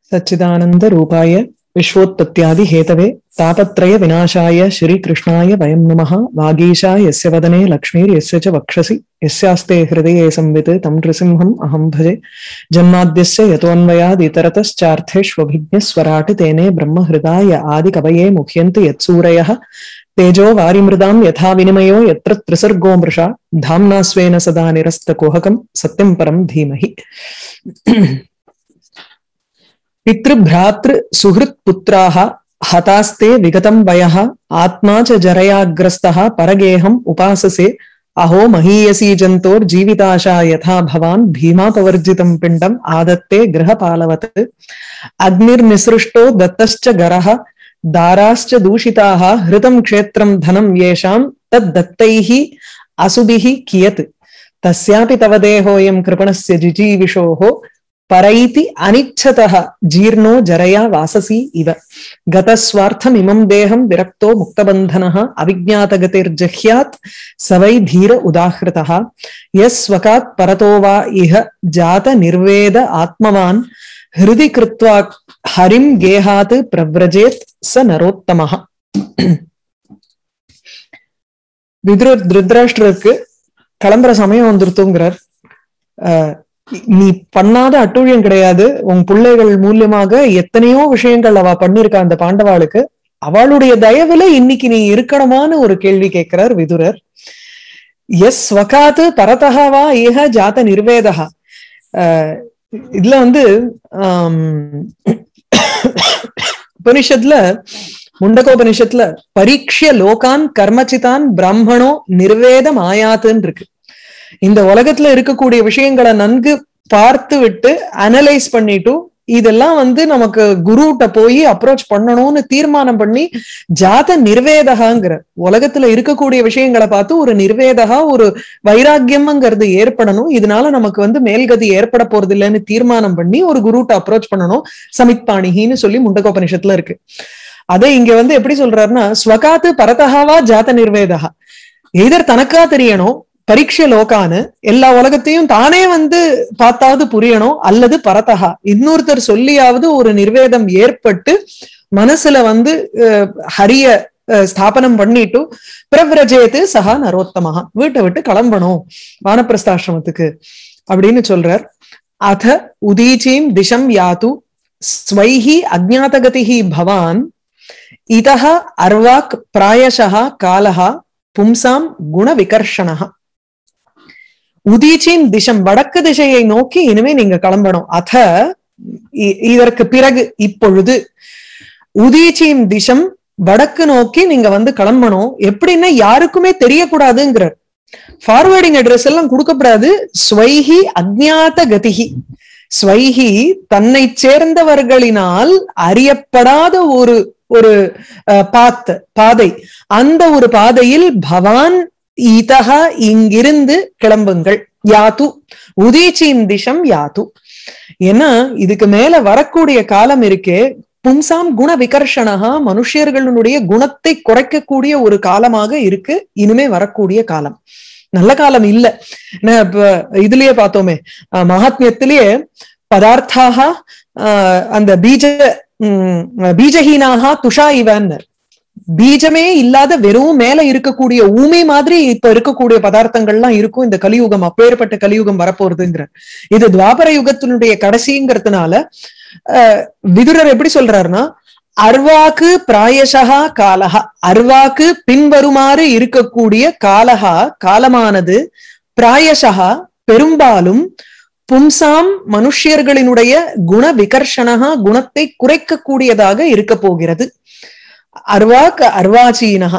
सच्चिदानन्दरूपाय विश्वोत्पत्त्यादिहेतवे तापत्रयविनाशाय श्रीकृष्णाय वयं नमः वागीशा यस्य वदने लक्ष्मीर्यस्य च वक्षसि यस्यास्ते हृदये संवित् तं नृसिंहम् अहं भजे जन्माद्यस्य यतोऽन्वयादितरतश्चार्थेष्वभिज्ञस्वराट् तेने ब्रह्महृदाय आदिकवये मुह्यन्ति यत्सूरयः तेजो वारिमृदां यथा विनिमयो यत्र त्रिसर्गो मृषा धाम्ना स्वेन सदा निरस्तकुहकं सत्यं परं धीमहि पितृभ्रातृ सुहृत्पुत्राः हतास्ते विगतं वयः आत्मा च जरयाग्रस्तः परगेहम् उपाससे अहो महीयसी जन्तोर्जीविताशा यथा भवान् भीमापवर्जितं पिण्डम् आदत्ते गृहपालवत् अग्निर्निसृष्टो दत्तश्च गरः दाराश्च दूषिताः हृतं क्षेत्रं धनं येषां तद्दत्तैः असुभिः कियत् तस्यापि तव देहोऽयं कृपणस्य जिजीविषोः परैति अनिच्छतः जीर्णो जरया वाससि इव गतस्वार्थमिमं देहं विरक्तो मुक्तबन्धनः अविज्ञातगतिर्जह्यात् स वै धीर उदाहृतः यस्वकात् परतो वा इह जात निर्वेद आत्मवान् हृदि कृत्वा हरिं गेहात् प्रव्रजेत् स नरोत्तमः விதுர திருத்ராஷ்டருக்கு கிளம்புற சமயம் வந்துருத்துங்கிறார் நீ பண்ணாத அட்டூழியம் கிடையாது உன் பிள்ளைகள் மூலியமாக எத்தனையோ விஷயங்கள் அவ பண்ணிருக்கா அந்த பாண்டவாளுக்கு அவளுடைய தயவுல இன்னைக்கு நீ இருக்கணுமான்னு ஒரு கேள்வி கேட்கிறார் விதுரர் எஸ் வகாத்து பரதகாவா ஏக ஜாத நிர்வேதகா இதுல வந்து ஆஹ் உபனிஷத்துல முண்டகோபனிஷத்துல பரீட்சிய லோகான் கர்மச்சிதான் பிராமணோ நிர்வேதம் ஆயாத்துன்னு இருக்கு இந்த உலகத்துல இருக்கக்கூடிய விஷயங்களை நன்கு பார்த்து விட்டு அனலைஸ் பண்ணிட்டு இதெல்லாம் வந்து நமக்கு குருட்ட போய் அப்ரோச் பண்ணணும்னு தீர்மானம் பண்ணி ஜாத நிர்வேதகாங்கிற உலகத்துல இருக்கக்கூடிய விஷயங்களை பார்த்து ஒரு நிர்வேதகா ஒரு வைராக்கியம்ங்கிறது ஏற்படணும் இதனால நமக்கு வந்து மேல்கதி ஏற்பட போறது இல்லைன்னு தீர்மானம் பண்ணி ஒரு குருட்ட அப்ரோச் பண்ணணும் சமித்பாணிகின்னு சொல்லி முண்டகோபனிஷத்துல இருக்கு அதை இங்க வந்து எப்படி சொல்றாருன்னா ஸ்வகாத்து பரதகாவா ஜாத நிர்வேதகா எதர் தனக்கா தெரியணும் பரீட்சை லோகான்னு எல்லா உலகத்தையும் தானே வந்து பார்த்தாவது புரியணும் அல்லது பரதகா இன்னொருத்தர் சொல்லியாவது ஒரு நிர்வேதம் ஏற்பட்டு மனசுல வந்து ஹரிய ஸ்தாபனம் பண்ணிட்டு பிரவ்ரஜேத்து சகா நரோத்தமஹா வீட்டை விட்டு கிளம்பணும் வானப்பிரஸ்தாசிரமத்துக்கு அப்படின்னு சொல்றார் அத உதீச்சீம் திசம் யாத்து ஸ்வைஹி அஜாத்தகதிஹி பவான் இதஹ அர்வாக் பிராயசா காலஹா பும்சாம் குண விகர்ஷணஹா உதீச்சின் திசம் வடக்கு திசையை நோக்கி இனிமே நீங்க கிளம்பணும் அத இதற்கு பிறகு இப்பொழுது உதீச்சின் திசம் வடக்கு நோக்கி நீங்க வந்து கிளம்பணும் எப்படின்னா யாருக்குமே தெரியக்கூடாதுங்கிறார் ஃபார்வேர்டிங் அட்ரஸ் எல்லாம் கொடுக்கப்படாது ஸ்வைஹி அஜாத்த கதிகி ஸ்வைஹி தன்னை சேர்ந்தவர்களினால் அறியப்படாத ஒரு ஒரு பாத் பாதை அந்த ஒரு பாதையில் பவான் இதகா இங்கிருந்து கிளம்புங்கள் யாத்து உதீச்சின் திசம் யாத்து ஏன்னா இதுக்கு மேல வரக்கூடிய காலம் இருக்கே பும்சாம் குண விகர்ஷணகா மனுஷர்களுடைய குணத்தை குறைக்கக்கூடிய ஒரு காலமாக இருக்கு இனிமே வரக்கூடிய காலம் நல்ல காலம் இல்ல இப்ப இதுலயே பார்த்தோமே மகாத்மியத்திலேயே பதார்த்தாக அந்த பீஜ பீஜஹீனாக துஷா இவன்னர் பீஜமே இல்லாத வெறும் மேல இருக்கக்கூடிய ஊமை மாதிரி இப்ப இருக்கக்கூடிய பதார்த்தங்கள்லாம் இருக்கும் இந்த கலியுகம் அப்பேற்பட்ட கலியுகம் வரப்போறதுங்கிற இது துவாபர யுகத்தினுடைய கடைசிங்கிறதுனால விதுரர் எப்படி சொல்றாருன்னா அர்வாக்கு பிராயசகா காலகா அர்வாக்கு பின்வருமாறு இருக்கக்கூடிய காலகா காலமானது பிராயசகா பெரும்பாலும் பும்சாம் மனுஷியர்களினுடைய குண விகர்ஷணகா குணத்தை குறைக்கக்கூடியதாக இருக்க போகிறது அர்வாக் அர்வாச்சீனகா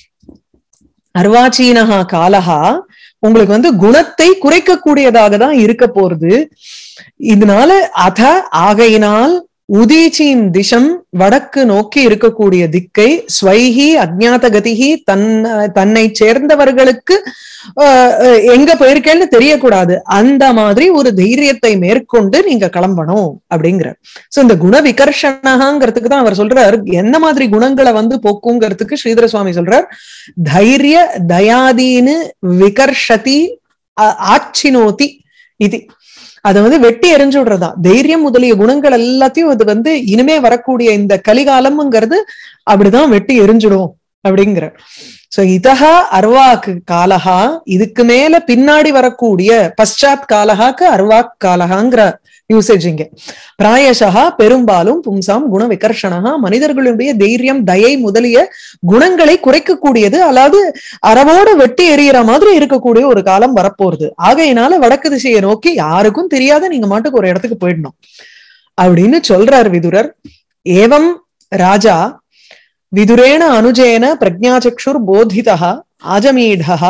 அர்வாச்சீனகா காலகா உங்களுக்கு வந்து குணத்தை குறைக்கக்கூடியதாக தான் இருக்க போறது இதனால அத ஆகையினால் உதீச்சின் திசம் வடக்கு நோக்கி இருக்கக்கூடிய திக்கை ஸ்வைஹி அஜாத கதிகி தன் தன்னை சேர்ந்தவர்களுக்கு எங்க போயிருக்கேன்னு தெரியக்கூடாது அந்த மாதிரி ஒரு தைரியத்தை மேற்கொண்டு நீங்க கிளம்பணும் அப்படிங்கிற சோ இந்த குண விகர்ஷணகாங்கிறதுக்கு தான் அவர் சொல்றார் என்ன மாதிரி குணங்களை வந்து போக்குங்கிறதுக்கு ஸ்ரீதர சுவாமி சொல்றார் தைரிய தயாதீனு விகர்ஷதி ஆச்சினோதி இது அதை வந்து வெட்டி எரிஞ்சு விடுறதா தைரியம் முதலிய குணங்கள் எல்லாத்தையும் அது வந்து இனிமே வரக்கூடிய இந்த கலிகாலம்ங்கிறது அப்படிதான் வெட்டி எரிஞ்சிடும் அப்படிங்கிற சோ இதஹா அர்வாக்கு காலஹா இதுக்கு மேல பின்னாடி வரக்கூடிய பశ్చాத் காலஹாக்கு அர்வாக் காலஹாங்கிற யூசேஜ் இங்க பிராயசா பெரும்பாலும் பும்சாம் குண விகர்ஷணா மனிதர்களுடைய தைரியம் தயை முதலிய குணங்களை குறைக்கக்கூடியது அதாவது அறவோட வெட்டி எறிகிற மாதிரி இருக்கக்கூடிய ஒரு காலம் வரப்போறது ஆகையினால வடக்கு திசையை நோக்கி யாருக்கும் தெரியாத நீங்க மாட்டுக்கு ஒரு இடத்துக்கு போயிடணும் அப்படின்னு சொல்றார் விதுரர் ஏவம் ராஜா விதுரேண அனுஜேன பிரஜாச்சக்ஷுர் போதிதா ஆஜமீடா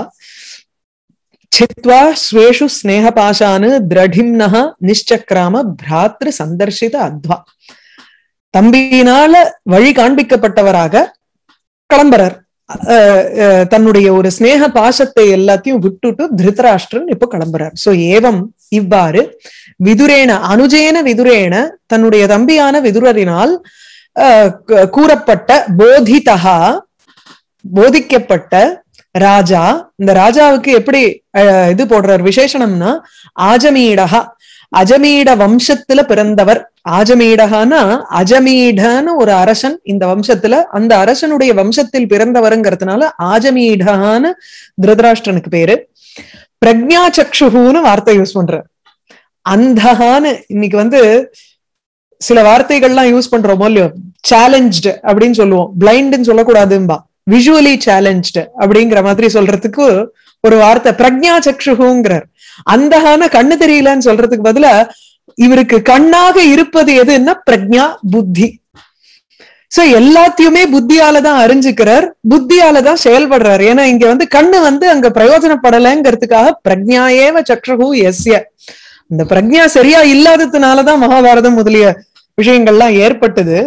சித்வா ஸ்வேஷு ஸ்னேகபாஷானு திரடிம்னஹ நிஷ்சக்ராம பிராத்ரு சந்தர்ஷித அத்வா தம்பியினால வழி காண்பிக்கப்பட்டவராக கிளம்புறார் தன்னுடைய ஒரு ஸ்னேக பாசத்தை எல்லாத்தையும் விட்டுட்டு திருதராஷ்டிரன் இப்போ கிளம்புறார் சோ ஏவம் இவ்வாறு விதுரேன அனுஜேன விதுரேன தன்னுடைய தம்பியான விதுரரினால் கூறப்பட்ட போதிதா போதிக்கப்பட்ட ராஜா இந்த ராஜாவுக்கு எப்படி இது போடுறார் விசேஷனம்னா ஆஜமீடகா அஜமீட வம்சத்துல பிறந்தவர் ஆஜமீடகானா அஜமீடன்னு ஒரு அரசன் இந்த வம்சத்துல அந்த அரசனுடைய வம்சத்தில் பிறந்தவருங்கிறதுனால ஆஜமீடகான்னு திருதராஷ்டிரனுக்கு பேரு பிரக்ஞா சக்ஷுன்னு வார்த்தை யூஸ் பண்ற அந்தகான்னு இன்னைக்கு வந்து சில வார்த்தைகள்லாம் யூஸ் பண்றோமோ இல்லையோ சேலஞ்சு அப்படின்னு சொல்லுவோம் பிளைண்டுன்னு சொல்லக்கூடாதும்பா விஷுவலி சேலஞ்சு அப்படிங்கிற மாதிரி சொல்றதுக்கு ஒரு வார்த்தை பிரக்ஞா சக்ஷுங்கிறார் அந்தகான கண்ணு தெரியலன்னு சொல்றதுக்கு பதிலா இவருக்கு கண்ணாக இருப்பது எதுன்னா பிரக்ஞா புத்தி சோ எல்லாத்தையுமே புத்தியாலதான் அறிஞ்சுக்கிறார் புத்தியாலதான் செயல்படுறாரு ஏன்னா இங்க வந்து கண்ணு வந்து அங்க பிரயோஜனப்படலைங்கிறதுக்காக பிரக்ஞாயேவ சக்ஷு எஸ்ய இந்த பிரக்ஞா சரியா இல்லாததுனாலதான் மகாபாரதம் முதலிய விஷயங்கள்லாம் ஏற்பட்டது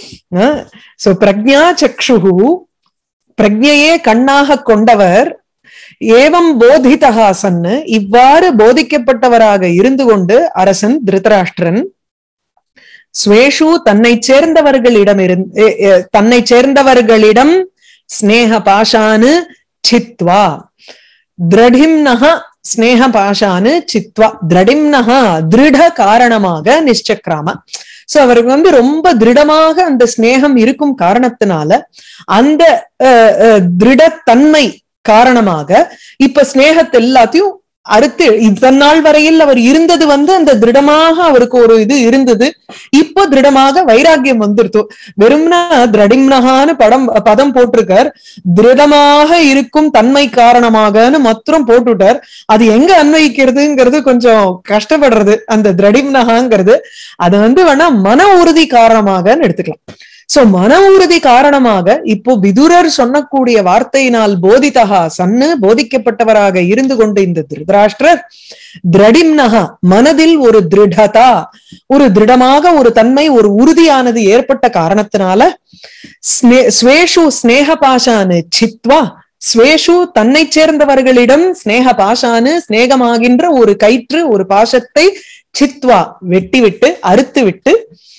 சோ பிரக்ஞா சக்ஷு பிரக்ஞையே கண்ணாக கொண்டவர் ஏவம் போதிதகா சன்னு இவ்வாறு போதிக்கப்பட்டவராக இருந்து கொண்டு அரசன் திருதராஷ்டிரன் ஸ்வேஷு தன்னை சேர்ந்தவர்களிடம் இருந்து தன்னை சேர்ந்தவர்களிடம் ஸ்னேக பாஷானு சித்வா திரடிம்னஹ ஸ்னேக பாஷானு சித்வா திரடிம்னஹா திருட காரணமாக நிச்சக்ராம சோ அவருக்கு வந்து ரொம்ப திருடமாக அந்த ஸ்னேகம் இருக்கும் காரணத்தினால அந்த திருடத்தன்மை காரணமாக இப்ப ஸ்னேகத்தை எல்லாத்தையும் அறுத்து இத்தநாள் வரையில் அவர் இருந்தது வந்து அந்த திருடமாக அவருக்கு ஒரு இது இருந்தது இப்போ திருடமாக வைராக்கியம் வந்துருத்து வெறும்னா திரடிம்னகான்னு படம் பதம் போட்டிருக்கார் திருடமாக இருக்கும் தன்மை காரணமாகனு மாத்திரம் போட்டுட்டார் அது எங்க அன்வயிக்கிறதுங்கிறது கொஞ்சம் கஷ்டப்படுறது அந்த திரடிம்னகாங்கிறது அது வந்து வேணா மன உறுதி காரணமாகன்னு எடுத்துக்கலாம் சோ மன உறுதி காரணமாக இப்போ விதுரர் சொன்னக்கூடிய வார்த்தையினால் போதிதகா சன்னு போதிக்கப்பட்டவராக இருந்து கொண்டு இந்த திருதராஷ்டிரர் திரடிம்னகா மனதில் ஒரு திருடதா ஒரு திருடமாக ஒரு தன்மை ஒரு உறுதியானது ஏற்பட்ட காரணத்தினால ஸ்வேஷு ஸ்னேக பாஷானு சித்வா ஸ்வேஷு தன்னை சேர்ந்தவர்களிடம் ஸ்னேக பாஷானு ஸ்னேகமாகின்ற ஒரு கயிற்று ஒரு பாசத்தை சித்வா வெட்டி விட்டு அறுத்து விட்டு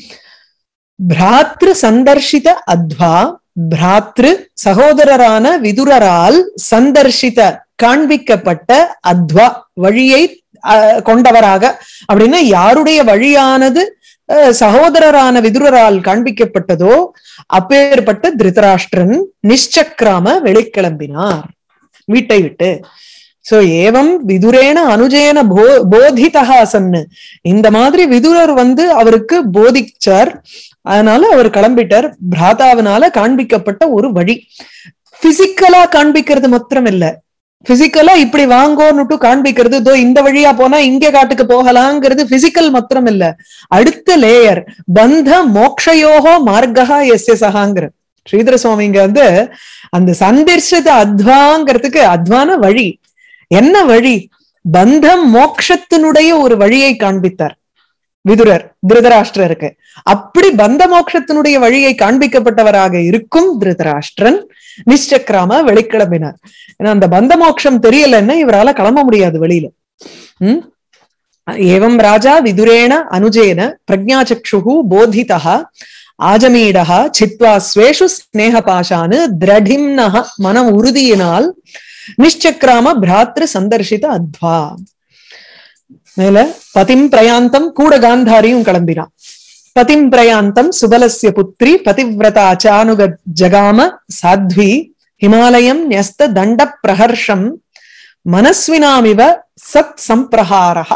பிராத்ரு சந்தர்ஷித அத்வா பிராத்ரு சகோதரரான விதுரரால் சந்தர்ஷித காண்பிக்கப்பட்ட அத்வா வழியை கொண்டவராக அப்படின்னா யாருடைய வழியானது சகோதரரான விதுரரால் காண்பிக்கப்பட்டதோ அப்பேற்பட்ட திருதராஷ்டிரன் நிஷ்சக்கிராம வெளிக்கிளம்பினார் வீட்டை விட்டு சோ ஏவம் விதுரேன அனுஜேன போ போதிதகா சன்னு இந்த மாதிரி விதுரர் வந்து அவருக்கு போதிச்சார் அதனால அவர் கிளம்பிட்டார் பிராதாவினால காண்பிக்கப்பட்ட ஒரு வழி பிசிக்கலா காண்பிக்கிறது மாத்திரம் இல்ல பிசிக்கலா இப்படி வாங்கோன்னுட்டு காண்பிக்கிறது இதோ இந்த வழியா போனா இங்க காட்டுக்கு போகலாங்கிறது பிசிக்கல் மாத்திரம் இல்ல அடுத்த லேயர் பந்த மோக்ஷயோகோ மார்க்கா எஸ் எஸ் சகாங்கிற ஸ்ரீதர சுவாமிங்க வந்து அந்த சந்திர்ஷத அத்வாங்கிறதுக்கு அத்வான வழி என்ன வழி பந்தம் மோக்ஷத்தினுடைய ஒரு வழியை காண்பித்தார் விதுரர் திருதராஷ்டிரருக்கு அப்படி பந்த மோட்சத்தினுடைய வழியை காண்பிக்கப்பட்டவராக இருக்கும் திருதராஷ்டிரன் நிஷ்சக்கிராம வெளிக்கிளம்பினார் ஏன்னா அந்த பந்த மோட்சம் தெரியலன்னா இவரால கிளம்ப முடியாது வெளியில உம் ஏவம் ராஜா விதுரேண அனுஜேன பிரஜாச்சக்ஷு போதிதா ஆஜமீடா சித்வா ஸ்வேஷு ஸ்னேக பாஷானு திரடிம்னஹ மன உறுதியினால் நிஷ்சக்கிராம பிராத்ரு சந்தர்ஷித அத்வா மேல பதிம் பிரயாந்தம் கூட காந்தாரியும் கிளம்பினான் பதிம் பிரயாந்தம் சுபலஸ்ய புத்ரி பதிவிரதா சானுக ஜகாம சாத்வி ஹிமாலயம் ன்யஸ்த தண்ட பிரஹர்ஷம் மனஸ்வினாமிவ சத் சம்பிரஹாரஹ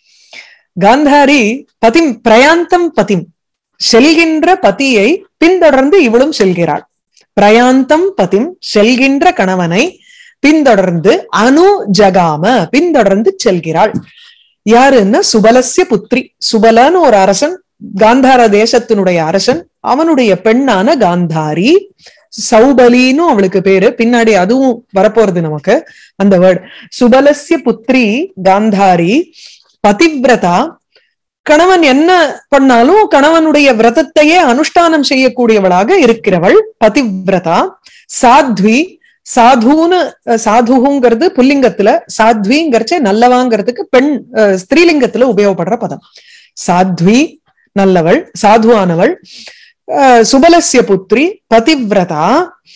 காந்தாரி பதிம் பிரயாந்தம் பதிம் செல்கின்ற பதியை பின்தொடர்ந்து இவளும் செல்கிறாள் பிரயாந்தம் பதிம் செல்கின்ற கணவனை பின்தொடர்ந்து அனு ஜகாம பின்தொடர்ந்து செல்கிறாள் யாருன்னா சுபலஸ்ய புத்ரி சுபலன்னு ஒரு அரசன் காந்தார தேசத்தினுடைய அரசன் அவனுடைய பெண்ணான காந்தாரி சௌபலின்னு அவளுக்கு பேரு பின்னாடி அதுவும் வரப்போறது நமக்கு அந்த வேர்டு சுபலஸ்ய புத்ரி காந்தாரி பதிவிரதா கணவன் என்ன பண்ணாலும் கணவனுடைய விரதத்தையே அனுஷ்டானம் செய்யக்கூடியவளாக இருக்கிறவள் பதிவிரதா சாத்வி சாதுன்னு சாதுங்கிறது புல்லிங்கத்துல சாத்விங்கிறச்சே நல்லவாங்கிறதுக்கு பெண் ஸ்திரீலிங்கத்துல உபயோகப்படுற பதம் சாத்வி நல்லவள் சாதுவானவள் சுபலசிய புத்ரி பதிவிரதா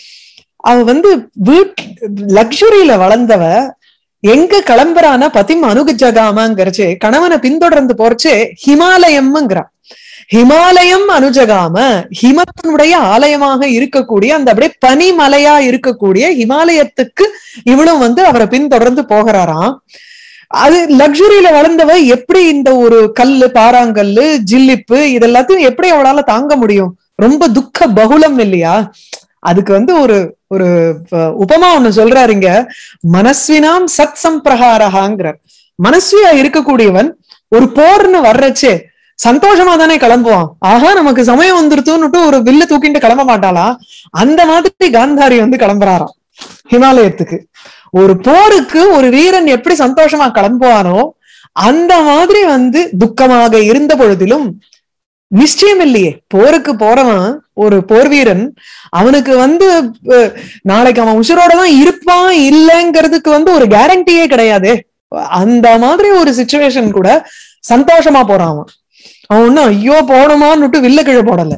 அவ வந்து வீட் லக்ஸுரியில வளர்ந்தவ எங்க கிளம்புறானா பதிம் அனுஜகாமங்கிறச்சு கணவனை பின்தொடர்ந்து போறச்சு ஹிமாலயம்ங்கிறா ஹிமாலயம் அனுஜகாம ஹிமத்தினுடைய ஆலயமாக இருக்கக்கூடிய அந்த அப்படியே பனிமலையா இருக்கக்கூடிய ஹிமாலயத்துக்கு இவளும் வந்து அவரை பின்தொடர்ந்து போகிறாராம் அது லக்ஸுரியில வளர்ந்தவ எப்படி இந்த ஒரு கல்லு பாறாங்கல்லு ஜில்லிப்பு இதெல்லாத்தையும் எப்படி அவளால தாங்க முடியும் ரொம்ப துக்க பகுலம் இல்லையா அதுக்கு வந்து ஒரு ஒரு உபமா ஒண்ணு சொல்றாருங்க மனஸ்வினாம் சத் சம்பிரகாரகாங்கிறார் மனஸ்வியா இருக்கக்கூடியவன் ஒரு போர்னு வர்றச்சே சந்தோஷமா தானே கிளம்புவான் ஆஹா நமக்கு சமயம் வந்துருத்துன்னுட்டு ஒரு வில்லு தூக்கிட்டு கிளம்ப மாட்டாளா அந்த மாதிரி காந்தாரி வந்து கிளம்புறாராம் ஹிமாலயத்துக்கு ஒரு போருக்கு ஒரு வீரன் எப்படி சந்தோஷமா கிளம்புவானோ அந்த மாதிரி வந்து துக்கமாக இருந்த பொழுதிலும் நிச்சயம் இல்லையே போருக்கு போறவன் ஒரு போர் வீரன் அவனுக்கு வந்து நாளைக்கு அவன் உசுரோட தான் இருப்பான் இல்லைங்கிறதுக்கு வந்து ஒரு கேரண்டியே கிடையாது அந்த மாதிரி ஒரு சுச்சுவேஷன் கூட சந்தோஷமா போறான் அவன் அவன் ஒன்னும் ஐயோ போனோமான்னுட்டு வில்ல கீழே போடல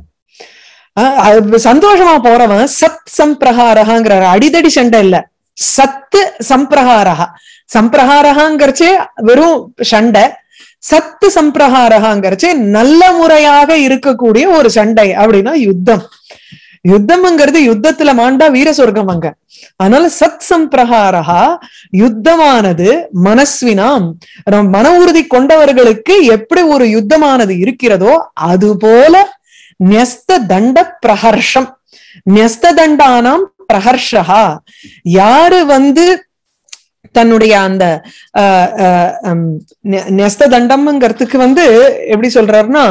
சந்தோஷமா போறவன் சத் சம்பிரகாரகாங்கிறார் அடிதடி சண்டை இல்ல சத்து சம்பிரகாரகா சம்பிரகாரகாங்கிறச்சே வெறும் சண்டை சத்து சம்பிரகாரகாங்கிறச்சே நல்ல முறையாக இருக்கக்கூடிய ஒரு சண்டை அப்படின்னா யுத்தம் யுத்தம்ங்கிறது யுத்தத்துல மாண்டா வீர சொர்க்கம் அங்க அதனால சத் சம்பிரகாரகா யுத்தமானது மனஸ்வினாம் மன உறுதி கொண்டவர்களுக்கு எப்படி ஒரு யுத்தமானது இருக்கிறதோ அது போல நெஸ்த தண்ட பிரஹர்ஷம் நெஸ்த தண்டானாம் பிரஹர்ஷா யாரு வந்து தன்னுடைய அந்த நெஸ்த தண்டம்ங்கிறதுக்கு வந்து எப்படி சொல்றாருன்னா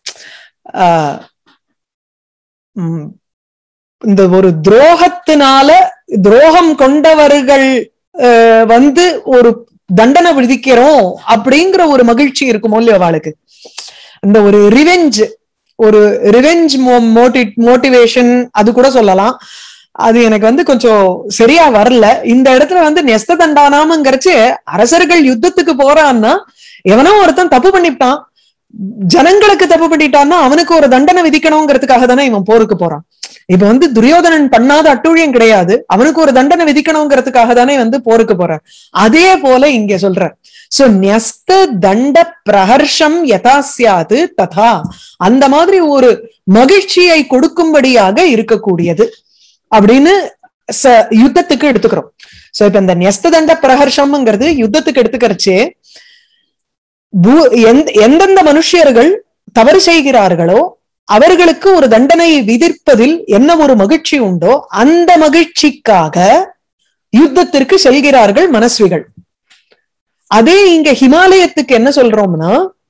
இந்த ஒரு துரோகத்தினால துரோகம் கொண்டவர்கள் வந்து ஒரு தண்டனை விதிக்கிறோம் அப்படிங்கிற ஒரு மகிழ்ச்சி இருக்குமோ இல்லையோ அவளுக்கு இந்த ஒரு ரிவெஞ்ச் ஒரு ரிவெஞ்ச் மோட்டி மோட்டிவேஷன் அது கூட சொல்லலாம் அது எனக்கு வந்து கொஞ்சம் சரியா வரல இந்த இடத்துல வந்து நெஸ்த தண்டானாமங்கிறச்சு அரசர்கள் யுத்தத்துக்கு போறான்னா எவனோ ஒருத்தன் தப்பு பண்ணிட்டான் ஜனங்களுக்கு தப்பு பண்ணிட்டான்னா அவனுக்கு ஒரு தண்டனை விதிக்கணுங்கிறதுக்காக தானே இவன் போருக்கு போறான் இப்ப வந்து துரியோதனன் பண்ணாத அட்டூழியம் கிடையாது அவனுக்கு ஒரு தண்டனை விதிக்கணுங்கிறதுக்காக தானே வந்து போருக்கு போறான் அதே போல இங்க சொல்ற சோ நெஸ்த தண்ட பிரஹர்ஷம் யதாசியாது ததா அந்த மாதிரி ஒரு மகிழ்ச்சியை கொடுக்கும்படியாக இருக்கக்கூடியது அப்படின்னு யுத்தத்துக்கு எடுத்துக்கிறோம் சோ இப்ப இந்த நெஸ்த தண்ட பிரஹர்ஷம்ங்கிறது யுத்தத்துக்கு எடுத்துக்கிறச்சே எந்தெந்த மனுஷியர்கள் தவறு செய்கிறார்களோ அவர்களுக்கு ஒரு தண்டனை விதிப்பதில் என்ன ஒரு மகிழ்ச்சி உண்டோ அந்த மகிழ்ச்சிக்காக யுத்தத்திற்கு செல்கிறார்கள் மனஸ்விகள் அதே இங்க ஹிமாலயத்துக்கு என்ன சொல்றோம்னா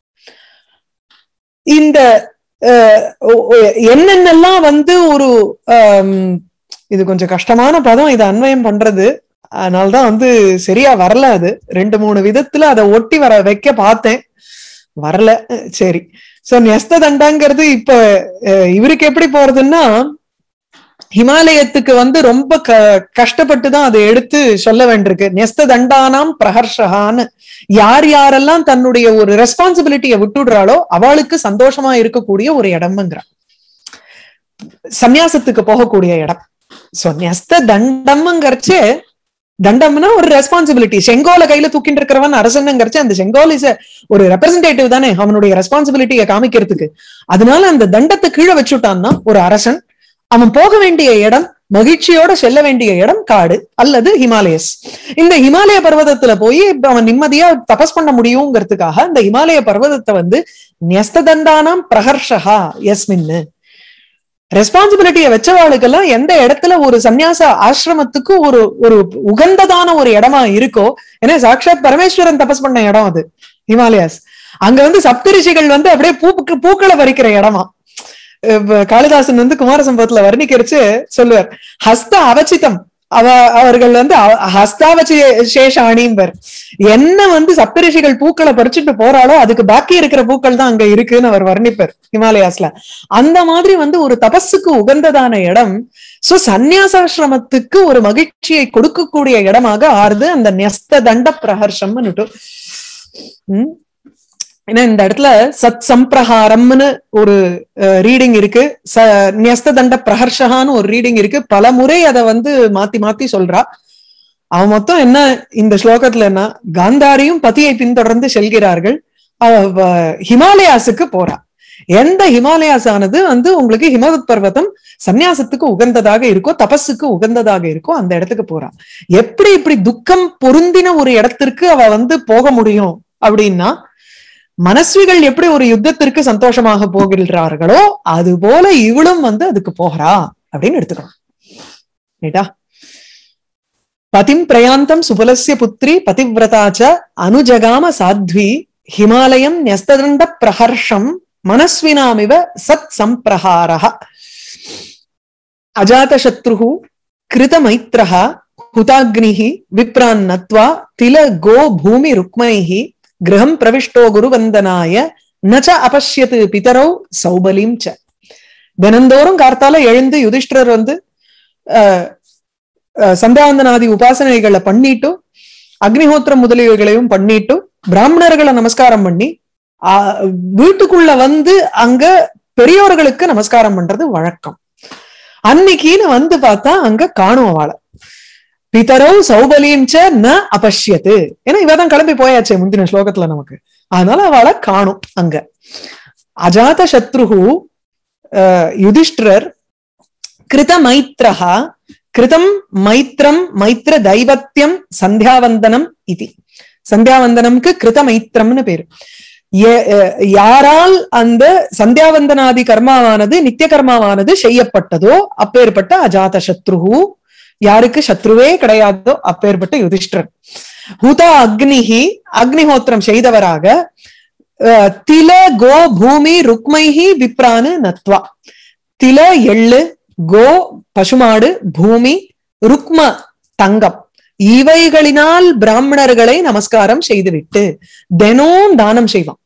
இந்த என்னென்னலாம் வந்து ஒரு இது கொஞ்சம் கஷ்டமான பதம் இதை அன்வயம் பண்றது அதனால்தான் வந்து சரியா வரல அது ரெண்டு மூணு விதத்துல அதை ஒட்டி வர வைக்க பார்த்தேன் வரல சரி சோ நெஸ்த தண்டாங்கிறது இப்ப இவருக்கு எப்படி போறதுன்னா ஹிமாலயத்துக்கு வந்து ரொம்ப க கஷ்டப்பட்டு தான் அதை எடுத்து சொல்ல வேண்டியிருக்கு நெஸ்த தண்டானாம் பிரஹர்ஷகான்னு யார் யாரெல்லாம் தன்னுடைய ஒரு ரெஸ்பான்சிபிலிட்டியை விட்டுடுறாளோ அவளுக்கு சந்தோஷமா இருக்கக்கூடிய ஒரு இடம்ங்கிறான் சந்நியாசத்துக்கு போகக்கூடிய இடம் சோ நெஸ்த தண்டம்ங்கிறச்சு தண்டம்னா ஒரு ரெஸ்பான்சிபிலிட்டி செங்கோல கையில தூக்கிட்டு இருக்கிறவன் அரசனுங்கிறச்சு அந்த செங்கோல் இஸ் ஒரு ரெப்ரசன்டேட்டிவ் தானே அவனுடைய ரெஸ்பான்சிபிலிட்டியை காமிக்கிறதுக்கு அதனால அந்த தண்டத்தை கீழே வச்சுட்டான்னா ஒரு அரசன் அவன் போக வேண்டிய இடம் மகிழ்ச்சியோட செல்ல வேண்டிய இடம் காடு அல்லது ஹிமாலயஸ் இந்த ஹிமாலய பர்வதத்துல போய் இப்ப அவன் நிம்மதியா தபஸ் பண்ண முடியுங்கிறதுக்காக இந்த ஹிமாலய பர்வதத்தை வந்து நியஸ்ததண்டானாம் பிரகர்ஷகா எஸ்மின்னு ரெஸ்பான்சிபிலிட்டியை வச்சவாளுக்கெல்லாம் எந்த இடத்துல ஒரு சந்நியாச ஆசிரமத்துக்கு ஒரு ஒரு உகந்ததான ஒரு இடமா இருக்கோ ஏன்னா சாட்சாத் பரமேஸ்வரன் தபஸ் பண்ண இடம் அது ஹிமாலயாஸ் அங்க வந்து சப்தரிஷிகள் வந்து அப்படியே பூக்கு பூக்களை பறிக்கிற இடமா இப்ப காளிதாசன் வந்து குமார சம்பவத்துல வர்ணிக்கிறச்சு சொல்லுவார் ஹஸ்த அவச்சிதம் அவ அவர்கள் வந்து அவ- ஹஸ்தாவச்சி சேஷாணிம்பர் என்ன வந்து சப்தரிஷிகள் பூக்களை பறிச்சுட்டு போறாளோ அதுக்கு பாக்கி இருக்கிற பூக்கள் தான் அங்க இருக்குன்னு அவர் வர்ணிப்பார் ஹிமாலயாஸ்ல அந்த மாதிரி வந்து ஒரு தபஸுக்கு உகந்ததான இடம் சோ சந்நியாசாசிரமத்துக்கு ஒரு மகிழ்ச்சியை கொடுக்கக்கூடிய இடமாக ஆறுது அந்த நெஸ்த தண்ட பிரஹர்ஷம்னுட்டு உம் ஏன்னா இந்த இடத்துல சத் சம்பிரஹாரம்னு ஒரு ரீடிங் இருக்கு ச நியஸ்த தண்ட பிரஹர்ஷகான்னு ஒரு ரீடிங் இருக்கு பல முறை அதை வந்து மாத்தி மாத்தி சொல்றா அவன் மொத்தம் என்ன இந்த ஸ்லோகத்துல என்ன காந்தாரியும் பதியை பின்தொடர்ந்து செல்கிறார்கள் அவ வ- ஹிமாலயாஸுக்கு போறா எந்த ஹிமாலயாஸ் ஆனது வந்து உங்களுக்கு ஹிமவத் பர்வதம் சந்நியாசத்துக்கு உகந்ததாக இருக்கோ தபஸுக்கு உகந்ததாக இருக்கோ அந்த இடத்துக்கு போறா எப்படி இப்படி துக்கம் பொருந்தின ஒரு இடத்திற்கு அவ வந்து போக முடியும் அப்படின்னா மனஸ்விகள் எப்படி ஒரு யுத்தத்திற்கு சந்தோஷமாக போகிறார்களோ அது போல இவளும் வந்து அதுக்கு போகிறா அப்படின்னு எடுத்துக்கணும் ரைட்டா பதிம் பிரயாந்தம் சுபலஸ்ய புத்ரி பதிவிரதாச்ச அனுஜகாம சாத்வி ஹிமாலயம் ன்யஸ்ததண்ட பிரஹர்ஷம் மனஸ்வினாமிவ சத் சம்பிரஹாரः அஜாதசத்ருः கிருதமைத்ரः हुताग्निः विप्रान् नत्वा तिल गो भूमि रुक्मैः गृहं प्रविष्टो गुरुवन्दनाय न च अपश्यत् பிதரௌ சௌபலிம் ச தினந்தோறும் கார்த்தால எழுந்து யுதிஷ்டர் வந்து அஹ், அஹ், சந்தியாவந்தனாதி உபாசனைகளை பண்ணிட்டு அக்னிஹோத்திரம் முதலியவைகளையும் பண்ணிட்டு பிராமணர்களை நமஸ்காரம் பண்ணி ஆஹ், வீட்டுக்குள்ள வந்து அங்க பெரியோர்களுக்கு நமஸ்காரம் பண்றது வழக்கம் அன்னைக்குன்னு வந்து பார்த்தா அங்க காணும் அவளை பிதரவு சௌபலியும் ச ந அபஷ்யத்து ஏன்னா இவதான் கிளம்பி போயாச்சே முந்தின ஸ்லோகத்துல நமக்கு அதனால அவளை காணும் அங்க அஜாத சத்ருகு யுதிஷ்டிரர் கிருத மைத்ரஹா கிருதம் மைத்ரம் மைத்ர தைவத்தியம் சந்தியாவந்தனம் இது சந்தியாவந்தனம்க்கு கிருத மைத்ரம்னு பேரு ஏ- அஹ் யாரால் அந்த சந்தியாவந்தனாதி கர்மாவானது நித்திய கர்மாவானது செய்யப்பட்டதோ அப்பேற்பட்ட அஜாத சத்ருகு யாருக்கு சத்ருவே கிடையாதோ அப்பேற்பட்ட யுதிஷ்டிரன் ஹுதா அக்னிஹி அக்னிஹோத்திரம் செய்தவராக அஹ், தில கோ பூமி ருக்மைஹி விப்ரானு நத்வா தில எள்ளு கோ பசுமாடு பூமி ருக்ம தங்கம் இவைகளினால் பிராமணர்களை நமஸ்காரம் செய்துவிட்டு தினம் தானம் செய்வான்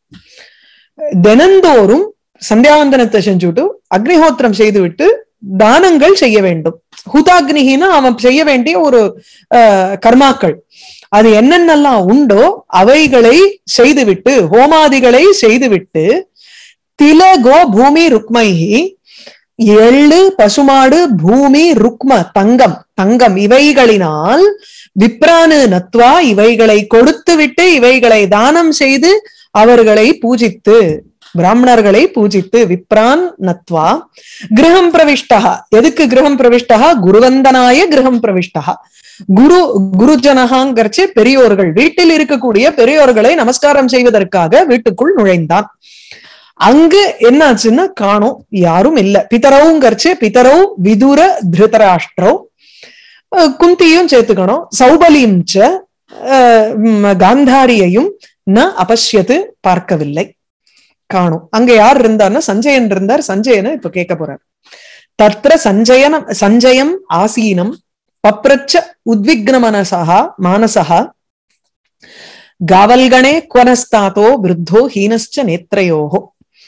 தினந்தோறும் சந்தியாவந்தனத்தை செஞ்சுட்டு அக்னிஹோத்திரம் செய்துவிட்டு தானங்கள் செய்ய வேண்டும் ஹுதாக்னிகினா அவன் செய்ய வேண்டிய ஒரு அஹ், கர்மாக்கள் அது என்னென்னலாம் உண்டோ அவைகளை செய்துவிட்டு ஹோமாதிகளை செய்துவிட்டு தில கோ பூமி ருக்மைஹி எள்ளு பசுமாடு பூமி ருக்ம தங்கம் தங்கம் இவைகளினால் விப்ரானு நத்வா இவைகளை கொடுத்து விட்டு இவைகளை தானம் செய்து அவர்களை பூஜித்து பிராமணர்களை பூஜித்து விப்ரான் நத்வா கிரகம் பிரவிஷ்டா எதுக்கு கிரகம் பிரவிஷ்டா குருவந்தனாய கிரகம் பிரவிஷ்டா குரு குருஜனகாங்கிறச்சு பெரியோர்கள் வீட்டில் இருக்கக்கூடிய பெரியோர்களை நமஸ்காரம் செய்வதற்காக வீட்டுக்குள் நுழைந்தான் அங்கு என்னாச்சுன்னா காணோம் யாரும் இல்ல பிதரவுங்கிறச்சு பிதரவு விதுர திருதராஷ்டிரோ அஹ் குந்தியும் சேர்த்துக்கணும் சௌபலியும் ச அஹ் ம், காந்தாரியையும் ந அபஷ்யத்து பார்க்கவில்லை காணும் அங்க யார் இருந்தார்னா சஞ்சயன் இருந்தார் சஞ்சயனை இப்ப கேட்க போறார் தத்ர சஞ்சயனம் சஞ்சயம் ஆசீனம் பப்ரச்ச உத்விக்ன மனசா மானசா காவல்கணே குவனஸ்தாத்தோ விருத்தோ ஹீனஸ்ச நேத்ரயோகோ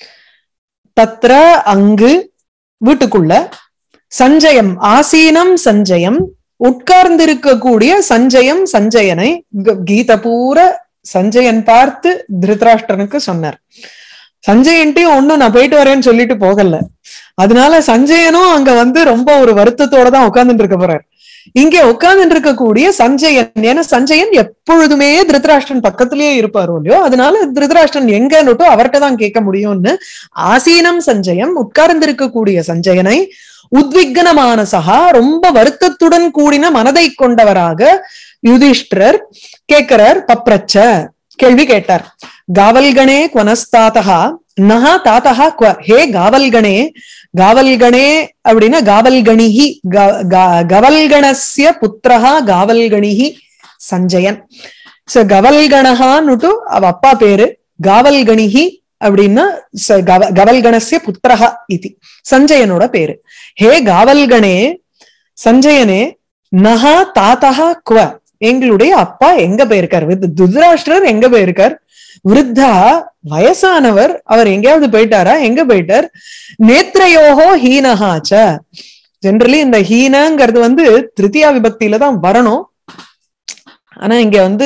தத்ர அங்கு வீட்டுக்குள்ள சஞ்சயம் ஆசீனம் சஞ்சயம் உட்கார்ந்திருக்கக்கூடிய சஞ்சயம் சஞ்சயனை க- கீத பூர சஞ்சயன் பார்த்து திருதராஷ்டிரனுக்கு சொன்னார் சஞ்சயன்ட்டையும் ஒண்ணும் நான் போயிட்டு வரேன்னு சொல்லிட்டு போகல அதனால சஞ்சயனும் அங்க வந்து ரொம்ப ஒரு வருத்தத்தோட தான் உட்கார்ந்துட்டு இருக்க போறார் இங்கே உட்கார்ந்து இருக்கக்கூடிய சஞ்சயன் ஏன்னா சஞ்சயன் எப்பொழுதுமே திருதராஷ்டிரன் பக்கத்திலேயே இருப்பாரோ இல்லையோ அதனால திருதராஷ்டிரன் எங்கன்னுட்டோ அவர்கிட்ட தான் கேட்க முடியும்னு ஆசீனம் சஞ்சயம் உட்கார்ந்து இருக்கக்கூடிய சஞ்சயனை உத்விக்னமான சகா ரொம்ப வருத்தத்துடன் கூடின மனதை கொண்டவராக யுதிஷ்டர் கேட்கிறார் பப்ரச்ச கேள்வி கேட்டார் காவல்கணே குவனஸ்தாத்தகா நஹா தாத்தகா குவ ஹே காவல்கணே காவல்கணே அப்படின்னா காவல்கணிஹி கவல்கணஸ்ய புத்திரஹா காவல்கணிஹி சஞ்சயன் சோ கவல்கணஹான்னுட்டு அவ அப்பா பேரு காவல்கணிஹி அப்படின்னா கவல்கணஸ்ய புத்திரஹா இது சஞ்சயனோட பேரு ஹே காவல்கணே சஞ்சயனே நஹா தாத்தகா குவ எங்களுடைய அப்பா எங்க போயிருக்கார் துதராஷ்டிரர் எங்க போயிருக்கார் விருத்தா வயசானவர் அவர் எங்கேயாவது போயிட்டாரா எங்க போயிட்டார் நேத்ரயோகோ ஹீனஹாச்ச ஜென்ரலி இந்த ஹீனங்கிறது வந்து திருத்தியா விபக்தியில தான் வரணும் ஆனா இங்க வந்து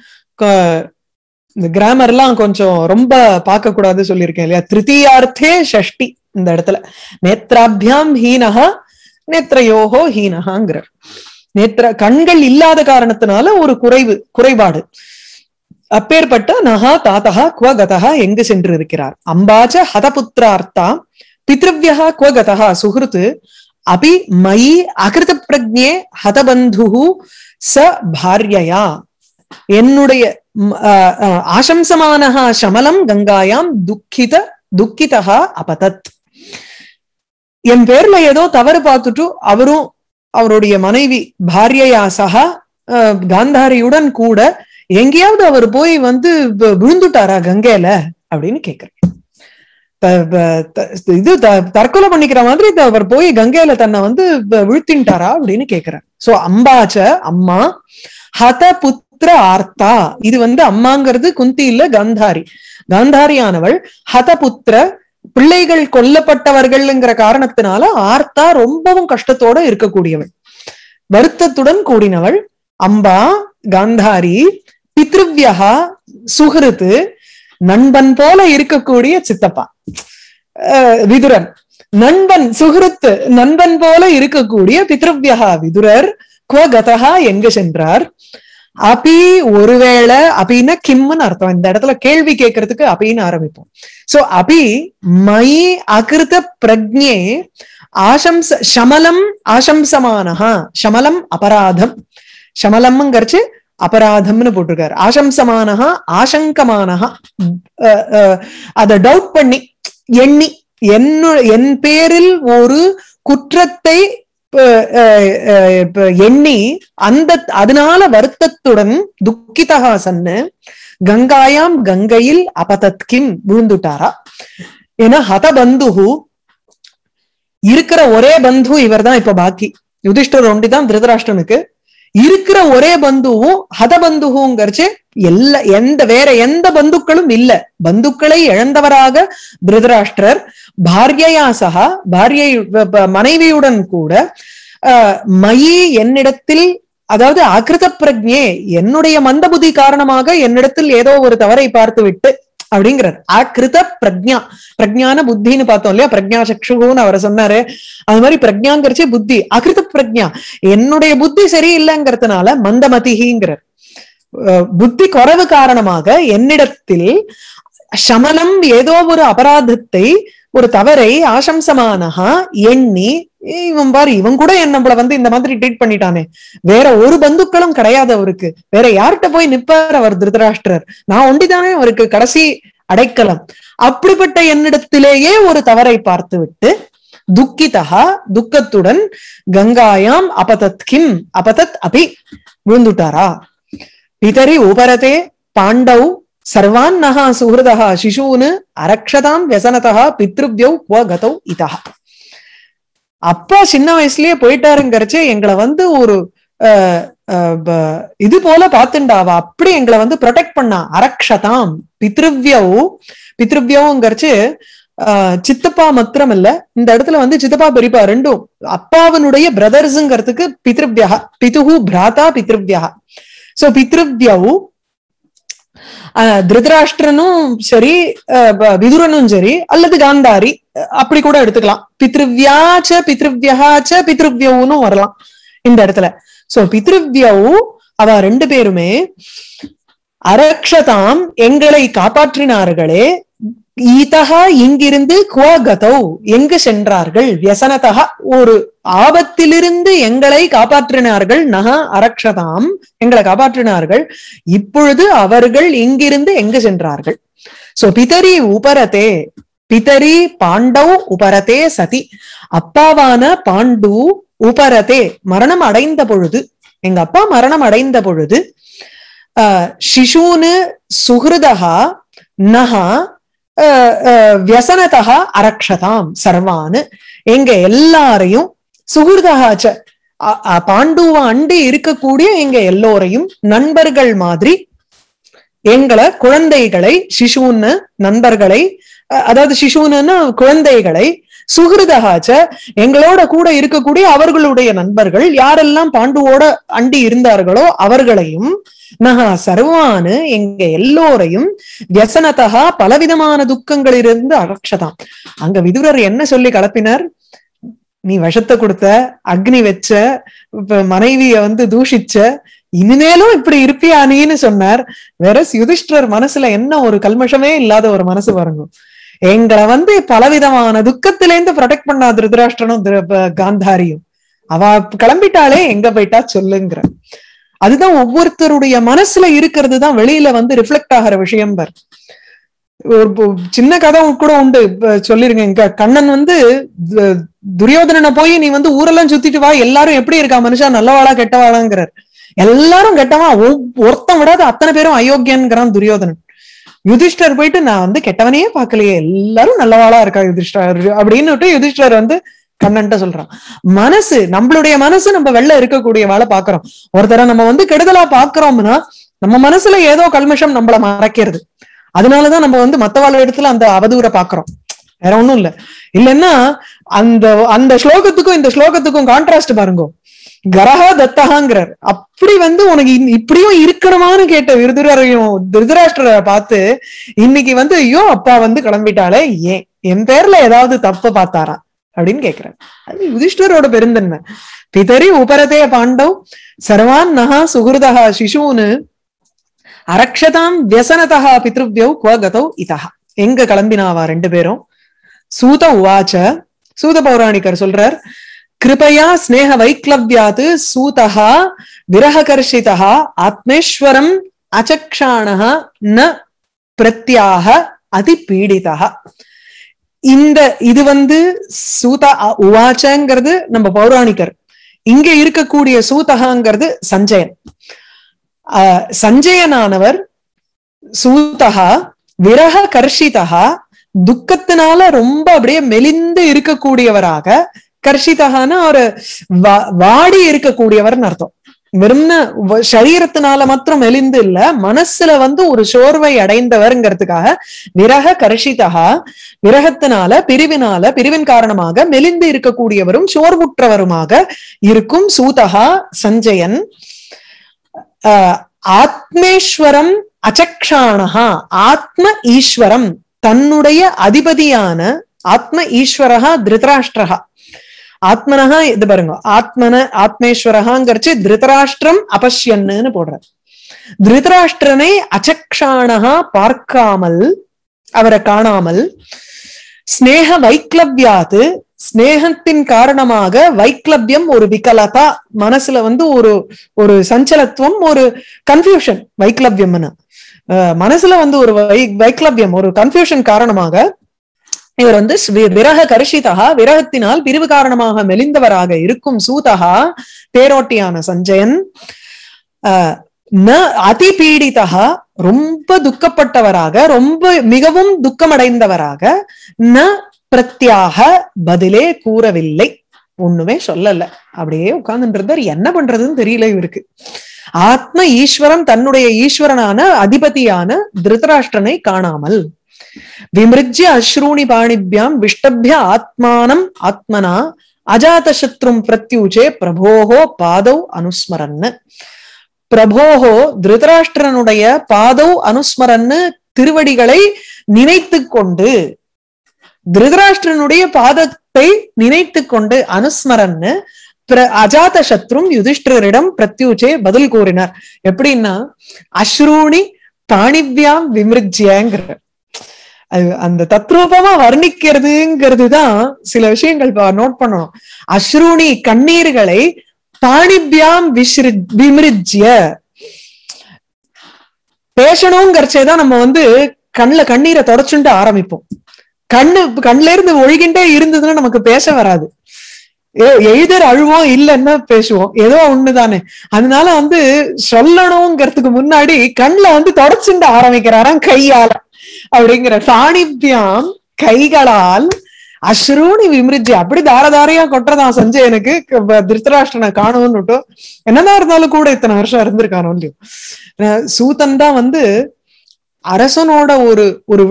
இந்த கிராமர்லாம் கொஞ்சம் ரொம்ப பார்க்க கூடாது சொல்லியிருக்கேன் இல்லையா திருத்தியார்த்தே ஷஷ்டி இந்த இடத்துல நேத்ராபியாம் ஹீனஹா நேத்ரயோகோ ஹீனஹாங்கிறார் நேத்திர கண்கள் இல்லாத காரணத்தினால ஒரு குறைவு குறைபாடு அப்பேற்பட்ட நகா தாத்தகா குவகதா எங்கு சென்று இருக்கிறார் அம்பாச்ச ஹதபுத்திரார்த்தா பித்ருவியா குவகதா சுகிருத்து அபி மயி அகிருத பிரஜே ஹதபந்து ச பாரியயா என்னுடைய ஆசம்சமான சமலம் கங்காயாம் துக்கித துக்கிதா அபதத் என் பேர்ல ஏதோ தவறு பார்த்துட்டு அவரும் அவருடைய மனைவி பாரியயா சகா காந்தாரியுடன் கூட எங்கேயாவது அவர் போய் வந்து விழுந்துட்டாரா கங்கையில அப்படின்னு கேக்குறேன் இது தற்கொலை பண்ணிக்கிற மாதிரி அவர் போய் கங்கையில தன்னை வந்து விழுத்தின்ட்டாரா அப்படின்னு கேக்குறார் சோ அம்பாச்ச அம்மா ஹத புத்திர ஆர்த்தா இது வந்து அம்மாங்கிறது குந்தி இல்ல காந்தாரி காந்தாரியானவள் ஹத புத்திர பிள்ளைகள் கொல்லப்பட்டவர்கள்ங்கிற காரணத்தினால ஆர்த்தா ரொம்பவும் கஷ்டத்தோட இருக்கக்கூடியவள் வருத்தத்துடன் கூடினவள் அம்பா காந்தாரி பித்ருவியா சுகிருத்து நண்பன் போல இருக்கக்கூடிய சித்தப்பா விதுரன் நண்பன் சுகிருத்து நண்பன் போல இருக்கக்கூடிய பித்ருவியா விதுரர் குவகதா எங்க சென்றார் அபி ஒருவேளை அபின்னா கிம்னு அர்த்தம் இந்த இடத்துல கேள்வி கேட்கறதுக்கு அபின்னு ஆரம்பிப்போம் சோ அபி மயி அகிருத பிரஜே ஆசம்ச சமலம் ஆசம்சமானஹா சமலம் அபராதம் சமலம்ங்கிறச்சு அபராதம்னு போட்டிருக்காரு ஆசம்சமானஹா ஆசங்கமானஹா அத டவுட் பண்ணி எண்ணி என்ன என் பேரில் ஒரு குற்றத்தை எண்ணி அந்த அதனால வருத்தத்துடன் துக்கிதகா சன்னு கங்காயாம் கங்கையில் அபதத் கிம் விழுந்துட்டாரா ஏன்னா ஹத பந்துகு இருக்கிற ஒரே பந்து இவர் தான் இப்ப பாக்கி யுதிஷ்டர் ஒண்டிதான் திருதராஷ்டனுக்கு இருக்கிற ஒரே பந்துவும் ஹத பந்துகுங்கிறச்சு எல்லா எந்த வேற எந்த பந்துக்களும் இல்ல பந்துக்களை இழந்தவராக திருதராஷ்டிரர் பாரியயா சகா பாரியை மனைவியுடன் கூட மயி என்னிடத்தில் அதாவது அகிருத பிரஜே என்னுடைய மந்தபுதி காரணமாக என்னிடத்தில் ஏதோ ஒரு தவறை பார்த்து விட்டு அப்படிங்கிறார் அகிருத பிரஜா பிரஜான புத்தின்னு பார்த்தோம் இல்லையா பிரஜா சக்ஷுன்னு அவர் சொன்னாரு அது மாதிரி பிரஜாங்கிறச்சே புத்தி அகிருத பிரஜா என்னுடைய புத்தி சரியில்லைங்கிறதுனால மந்தமதிங்கிறார் புத்தி குறைவு காரணமாக என்னிடத்தில் சமலம் ஏதோ ஒரு அபராதத்தை ஒரு தவறை ஆசம்சமானஹா எண்ணி இவன் பாரு இவன் கூட நம்மள வந்து இந்த மாதிரி ட்ரீட் பண்ணிட்டானே வேற ஒரு பந்துக்களும் கிடையாது அவருக்கு வேற யார்கிட்ட போய் நிப்பார் அவர் திருதராஷ்டிரர் நான் ஒண்டிதானே அவருக்கு கடைசி அடைக்கலம் அப்படிப்பட்ட என்னிடத்திலேயே ஒரு தவறை பார்த்து விட்டு துக்கிதா துக்கத்துடன் கங்காயாம் அபதத் கிம் அபதத் அபி விழுந்துட்டாரா பிதரி உபரதே பாண்டவ் சர்வான் நகா சுஹிருதா சிசூனு அரக்ஷதாம் व्यसनतः பித்ருவ்யௌ குவ கதௌ இதா அப்பா சின்ன வயசுலயே போயிட்டாருங்கிறச்சே எங்களை வந்து ஒரு இது போல பாத்துண்டாவா அப்படி எங்களை வந்து ப்ரொடெக்ட் பண்ணா அரக்ஷதாம் பித்ருவ்யௌ பித்ருவ்யௌங்கிறச்சு சித்தப்பா மாத்திரம் இல்ல இந்த இடத்துல வந்து சித்தப்பா பெரியப்பா ரெண்டும் அப்பாவனுடைய பிரதர்ஸுங்கிறதுக்கு பித்ருவ்யா பிதுகு பிராதா பித்ருவ்யா சோ பித்ருவ்யௌ திருதராஷ்டிரனும் சரி விதுரனும் சரி அல்லது காந்தாரி அப்படி கூட எடுத்துக்கலாம் பித்ருவியாச்ச பித்ருவியாச்ச பித்ருவியவுன்னு வரலாம் இந்த இடத்துல சோ பித்ருவியவு அவ ரெண்டு பேருமே அரக்ஷதாம் எங்களை காப்பாற்றினார்களே ஈதகா இங்கிருந்து குவகதௌ எங்கு சென்றார்கள் வியசனதகா ஒரு ஆபத்திலிருந்து எங்களை காப்பாற்றினார்கள் நக அரக்ஷதாம் எங்களை காப்பாற்றினார்கள் இப்பொழுது அவர்கள் இங்கிருந்து எங்கு சென்றார்கள் சோ பிதரி உபரதே பிதரி பாண்டவ் உபரதே சதி அப்பாவான பாண்டு உபரதே மரணம் அடைந்த பொழுது எங்க அப்பா மரணம் அடைந்த பொழுது ஆஹ் சிசூனு சுகிருதகா நகா வியசனதா அரக்ஷதாம் சர்வானு எங்க எல்லாரையும் சுகிருதகாச்ச பாண்டுவ அண்டி இருக்கக்கூடிய எங்க எல்லோரையும் நண்பர்கள் மாதிரி எங்களை குழந்தைகளை சிசுன்னு நண்பர்களை அதாவது சிசுன்னு குழந்தைகளை சுகிருதகாச்ச எங்களோட கூட இருக்கக்கூடிய அவர்களுடைய நண்பர்கள் யாரெல்லாம் பாண்டுவோட அண்டி இருந்தார்களோ அவர்களையும் நகா சர்வானு எங்க எல்லோரையும் வியசனதகா பலவிதமான துக்கங்களிலிருந்து அரக்ஷதாம் அங்க விதுரர் என்ன சொல்லி கலப்பினார் நீ விஷத்தை கொடுத்த அக்னி வச்ச இப்ப மனைவிய வந்து தூஷிச்ச இனிமேலும் இப்படி இருப்பியா நீன்னு சொன்னார் வேற யுதிஷ்டர் மனசுல என்ன ஒரு கல்மஷமே இல்லாத ஒரு மனசு பாருங்க எங்களை வந்து பலவிதமான துக்கத்திலேருந்து ப்ரொடெக்ட் பண்ணா திருதராஷ்டனும் காந்தாரியும் அவ கிளம்பிட்டாலே எங்க போயிட்டா சொல்லுங்கிற அதுதான் ஒவ்வொருத்தருடைய மனசுல இருக்கிறது தான் வெளியில வந்து ரிஃப்ளெக்ட் ஆகிற விஷயம் பர் ஒரு சின்ன கதை கூட உண்டு சொல்லிருங்க இங்க கண்ணன் வந்து துரியோதனனை போய் நீ வந்து ஊரெல்லாம் சுத்திட்டு வா எல்லாரும் எப்படி இருக்கா மனுஷா நல்லவாளா கெட்டவாளாங்கிறார் எல்லாரும் கெட்டவா ஒருத்தன் விடாத அத்தனை பேரும் அயோக்கியன்கிறான் துரியோதனன் யுதிஷ்டர் போயிட்டு நான் வந்து கெட்டவனையே பார்க்கலையே எல்லாரும் நல்லவாளா இருக்கா யுதிஷ்டர் அப்படின்னு யுதிஷ்டர் வந்து கண்ணன்ட்ட சொல்றான் மனசு நம்மளுடைய மனசு நம்ம வெளில இருக்கக்கூடிய வேலை பாக்குறோம் ஒருத்தர நம்ம வந்து கெடுதலா பாக்குறோம்னா நம்ம மனசுல ஏதோ கல்மஷம் நம்மள மறைக்கிறது அதனாலதான் நம்ம வந்து மத்தவாழ இடத்துல அந்த அவதூரை பாக்குறோம் வேற ஒண்ணும் இல்ல இல்லைன்னா அந்த அந்த ஸ்லோகத்துக்கும் இந்த ஸ்லோகத்துக்கும் கான்ட்ராஸ்ட் பாருங்க கரஹா தத்தகாங்கிறார் அப்படி வந்து உனக்கு இப்படியும் இருக்கணுமான்னு கேட்ட விருதுரையும் திருதராஷ்டரை பார்த்து இன்னைக்கு வந்து ஐயோ அப்பா வந்து கிளம்பிட்டாலே ஏன் என் பேர்ல ஏதாவது தப்பு பார்த்தாரா அப்படின்னு கேக்குறேன் அது யுதிஷ்டரோட பெருந்தன்மை பிதரி உபரதே பாண்டவ் சர்வான் நகா சுகிருதா சிசூனு அரக்ஷதாம் வியசனதா பித்ருவியௌ குவகதௌ இதா எங்க கிளம்பினாவா ரெண்டு பேரும் சூத உவாச்ச சூத பௌராணிகர் சொல்றார் கிருபையா ஸ்னேக வைக்லவ்யாத் சூதா விரககர்ஷிதா ஆத்மேஸ்வரம் அச்சக்ஷாண ந பிரத்யாக அதி பீடிதா இந்த இது வந்து சூதா உவாச்சங்கிறது நம்ம பௌராணிகர் இங்க இருக்கக்கூடிய சூதகாங்கிறது சஞ்சயன் சஞ்சயனானவர் சூதகா விரக கர்ஷிதா துக்கத்தினால ரொம்ப அப்படியே மெலிந்து இருக்கக்கூடியவராக கர்ஷிதகான ஒரு வாடி இருக்கக்கூடியவர்னு அர்த்தம் வெறும்ன சரீரத்தினால மாத்திரம் மெலிந்து இல்ல மனசுல வந்து ஒரு சோர்வை அடைந்தவர்ங்கிறதுக்காக விரக கர்ஷிதா விரகத்தினால பிரிவினால பிரிவின் காரணமாக மெலிந்து இருக்கக்கூடியவரும் சோர்வுற்றவருமாக இருக்கும் சூதகா சஞ்சயன் ஆத்மேஸ்வரம் அச்சக்ஷானஹா ஆத்ம ஈஸ்வரம் தன்னுடைய அதிபதியான ஆத்ம ஈஸ்வரஹா திருதராஷ்டிரஹா ஆத்மனஹா இது பாருங்க ஆத்மன ஆத்மேஸ்வரஹாங்கிறச்சு திருதராஷ்டிரம் அபஷ்யன்னு போடுறார் திருதராஷ்டிரனை அச்சக்ஷானஹா பார்க்காமல் அவரை காணாமல் ஸ்னேக வைக்லவ்யாது ஸ்னேகத்தின் காரணமாக வைக்லவ்யம் ஒரு விகலதா மனசுல வந்து ஒரு ஒரு சஞ்சலத்துவம் ஒரு கன்ஃபியூஷன் வைக்லவ்யம்னு மனசுல வந்து ஒரு வை வைக்லவ்யம் ஒரு கன்ஃபியூஷன் காரணமாக இவர் வந்து விரக கரிஷிதா விரகத்தினால் பிரிவு காரணமாக மெலிந்தவராக இருக்கும் சூதகா தேரோட்டியான சஞ்சயன் ந அதிபீடிதா ரொம்ப துக்கப்பட்டவராக ரொம்ப மிகவும் துக்கமடைந்தவராக ந பிரத்யாக பதிலே கூறவில்லை ஒண்ணுமே சொல்லல அப்படியே உட்கார்ந்துட்டு இருந்தார் என்ன பண்றதுன்னு தெரியல இவருக்கு ஆத்ம ஈஸ்வரன் தன்னுடைய ஈஸ்வரனான அதிபதியான திருதராஷ்டிரனை காணாமல் விமிருஜ்ய அஸ்ரூணி பாணிபியாம் விஷ்டபிய ஆத்மானம் ஆத்மனா அஜாத சத்ரும் பிரத்யூச்சே பிரபோகோ பாதவ் அனுஸ்மரன்னு பிரபோகோ திருதராஷ்டிரனுடைய பாதவ் அனுஸ்மரன்னு திருவடிகளை நினைத்து கொண்டு திருதராஷ்டிரனுடைய பாதத்தை நினைத்து கொண்டு அனுஸ்மரன்னு அஜாத சத்ரும் யுதிஷ்டரிடம் பிரத்யூச்சே பதில் கூறினார் எப்படின்னா அஸ்ரூணி பாணிவ்யாம் விமிருஜ்யங்கிற அது அந்த தத்ரூபமா வர்ணிக்கிறதுங்கிறது தான் சில விஷயங்கள் நோட் பண்ணணும் அஸ்ரூணி கண்ணீர்களை பாணிபியாம் விஸ்ரு விமிருஜ்ய பேசணுங்கிறச்சேதான் நம்ம வந்து கண்ணுல கண்ணீரை தொடச்சுட்டு ஆரம்பிப்போம் கண்ணு கண்ல இருந்து ஒழுகின்றே இருந்ததுன்னா நமக்கு பேச வராது எழுதர் அழுவோம் இல்லைன்னா பேசுவோம் ஏதோ ஒண்ணுதானே அதனால வந்து சொல்லணுங்கிறதுக்கு முன்னாடி கண்ணுல வந்து தொடச்சுண்டு ஆரம்பிக்கிறாராம் கையால அப்படிங்கிற சாணிபியாம் கைகளால் அஸ்ரூணி விமிருஜி அப்படி தாரதாரையா கொட்டுறதான் சஞ்சயனுக்கு திருத்தராஷ்டனை காணும்னுட்டு என்னதான் இருந்தாலும் கூட இத்தனை வருஷம் இருந்திருக்கானோ இல்லையோ சூதன் தான் வந்து அரசனோட ஒரு ஒரு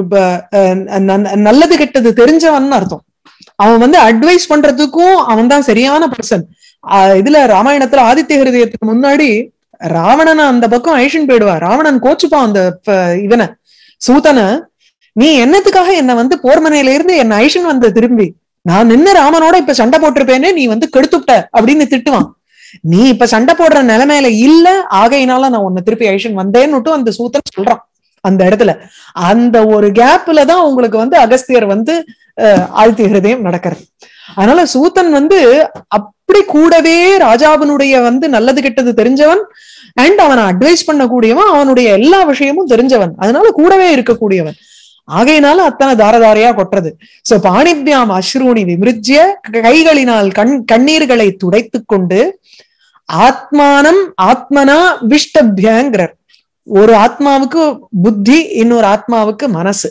நல்லது கெட்டது தெரிஞ்சவன் அர்த்தம் அவன் வந்து அட்வைஸ் பண்றதுக்கும் அவன் தான் சரியான பர்சன் இதுல ராமாயணத்துல ஆதித்ய ஹிருதயத்துக்கு முன்னாடி ராவணனை அந்த பக்கம் ஐஷன் போயிடுவா ராவணன் கோச்சுப்பான் அந்த இவனை சூதனை நீ என்னத்துக்காக என்ன வந்து போர்மனையில இருந்து என்ன ஐஷன் வந்த திரும்பி நான் நின்னு ராமனோட இப்ப சண்டை போட்டிருப்பேனே நீ வந்து கெடுத்துட்ட அப்படின்னு திட்டுவான் நீ இப்ப சண்டை போடுற நிலைமையில இல்ல ஆகையினால நான் உன்னை திருப்பி ஐஷன் வந்தேன்னுட்டும் அந்த சூத்தன் சொல்றான் அந்த இடத்துல அந்த ஒரு கேப்ல தான் உங்களுக்கு வந்து அகஸ்தியர் வந்து ஆழ்த்தி ஹிருதயம் நடக்கிறது அதனால சூத்தன் வந்து அப்படி கூடவே ராஜாவினுடைய வந்து நல்லது கெட்டது தெரிஞ்சவன் அண்ட் அவனை அட்வைஸ் பண்ணக்கூடியவன் அவனுடைய எல்லா விஷயமும் தெரிஞ்சவன் அதனால கூடவே இருக்கக்கூடியவன் ஆகையினால அத்தனை தாரதாரையா கொட்டுறது சோ பாணிபியாம் அஸ்ரூணி விமிருஜ்ய கைகளினால் கண் கண்ணீர்களை துடைத்து கொண்டு ஆத்மானம் ஆத்மனா விஷ்டபியங்கிறார் ஒரு ஆத்மாவுக்கு புத்தி இன்னொரு ஆத்மாவுக்கு மனசு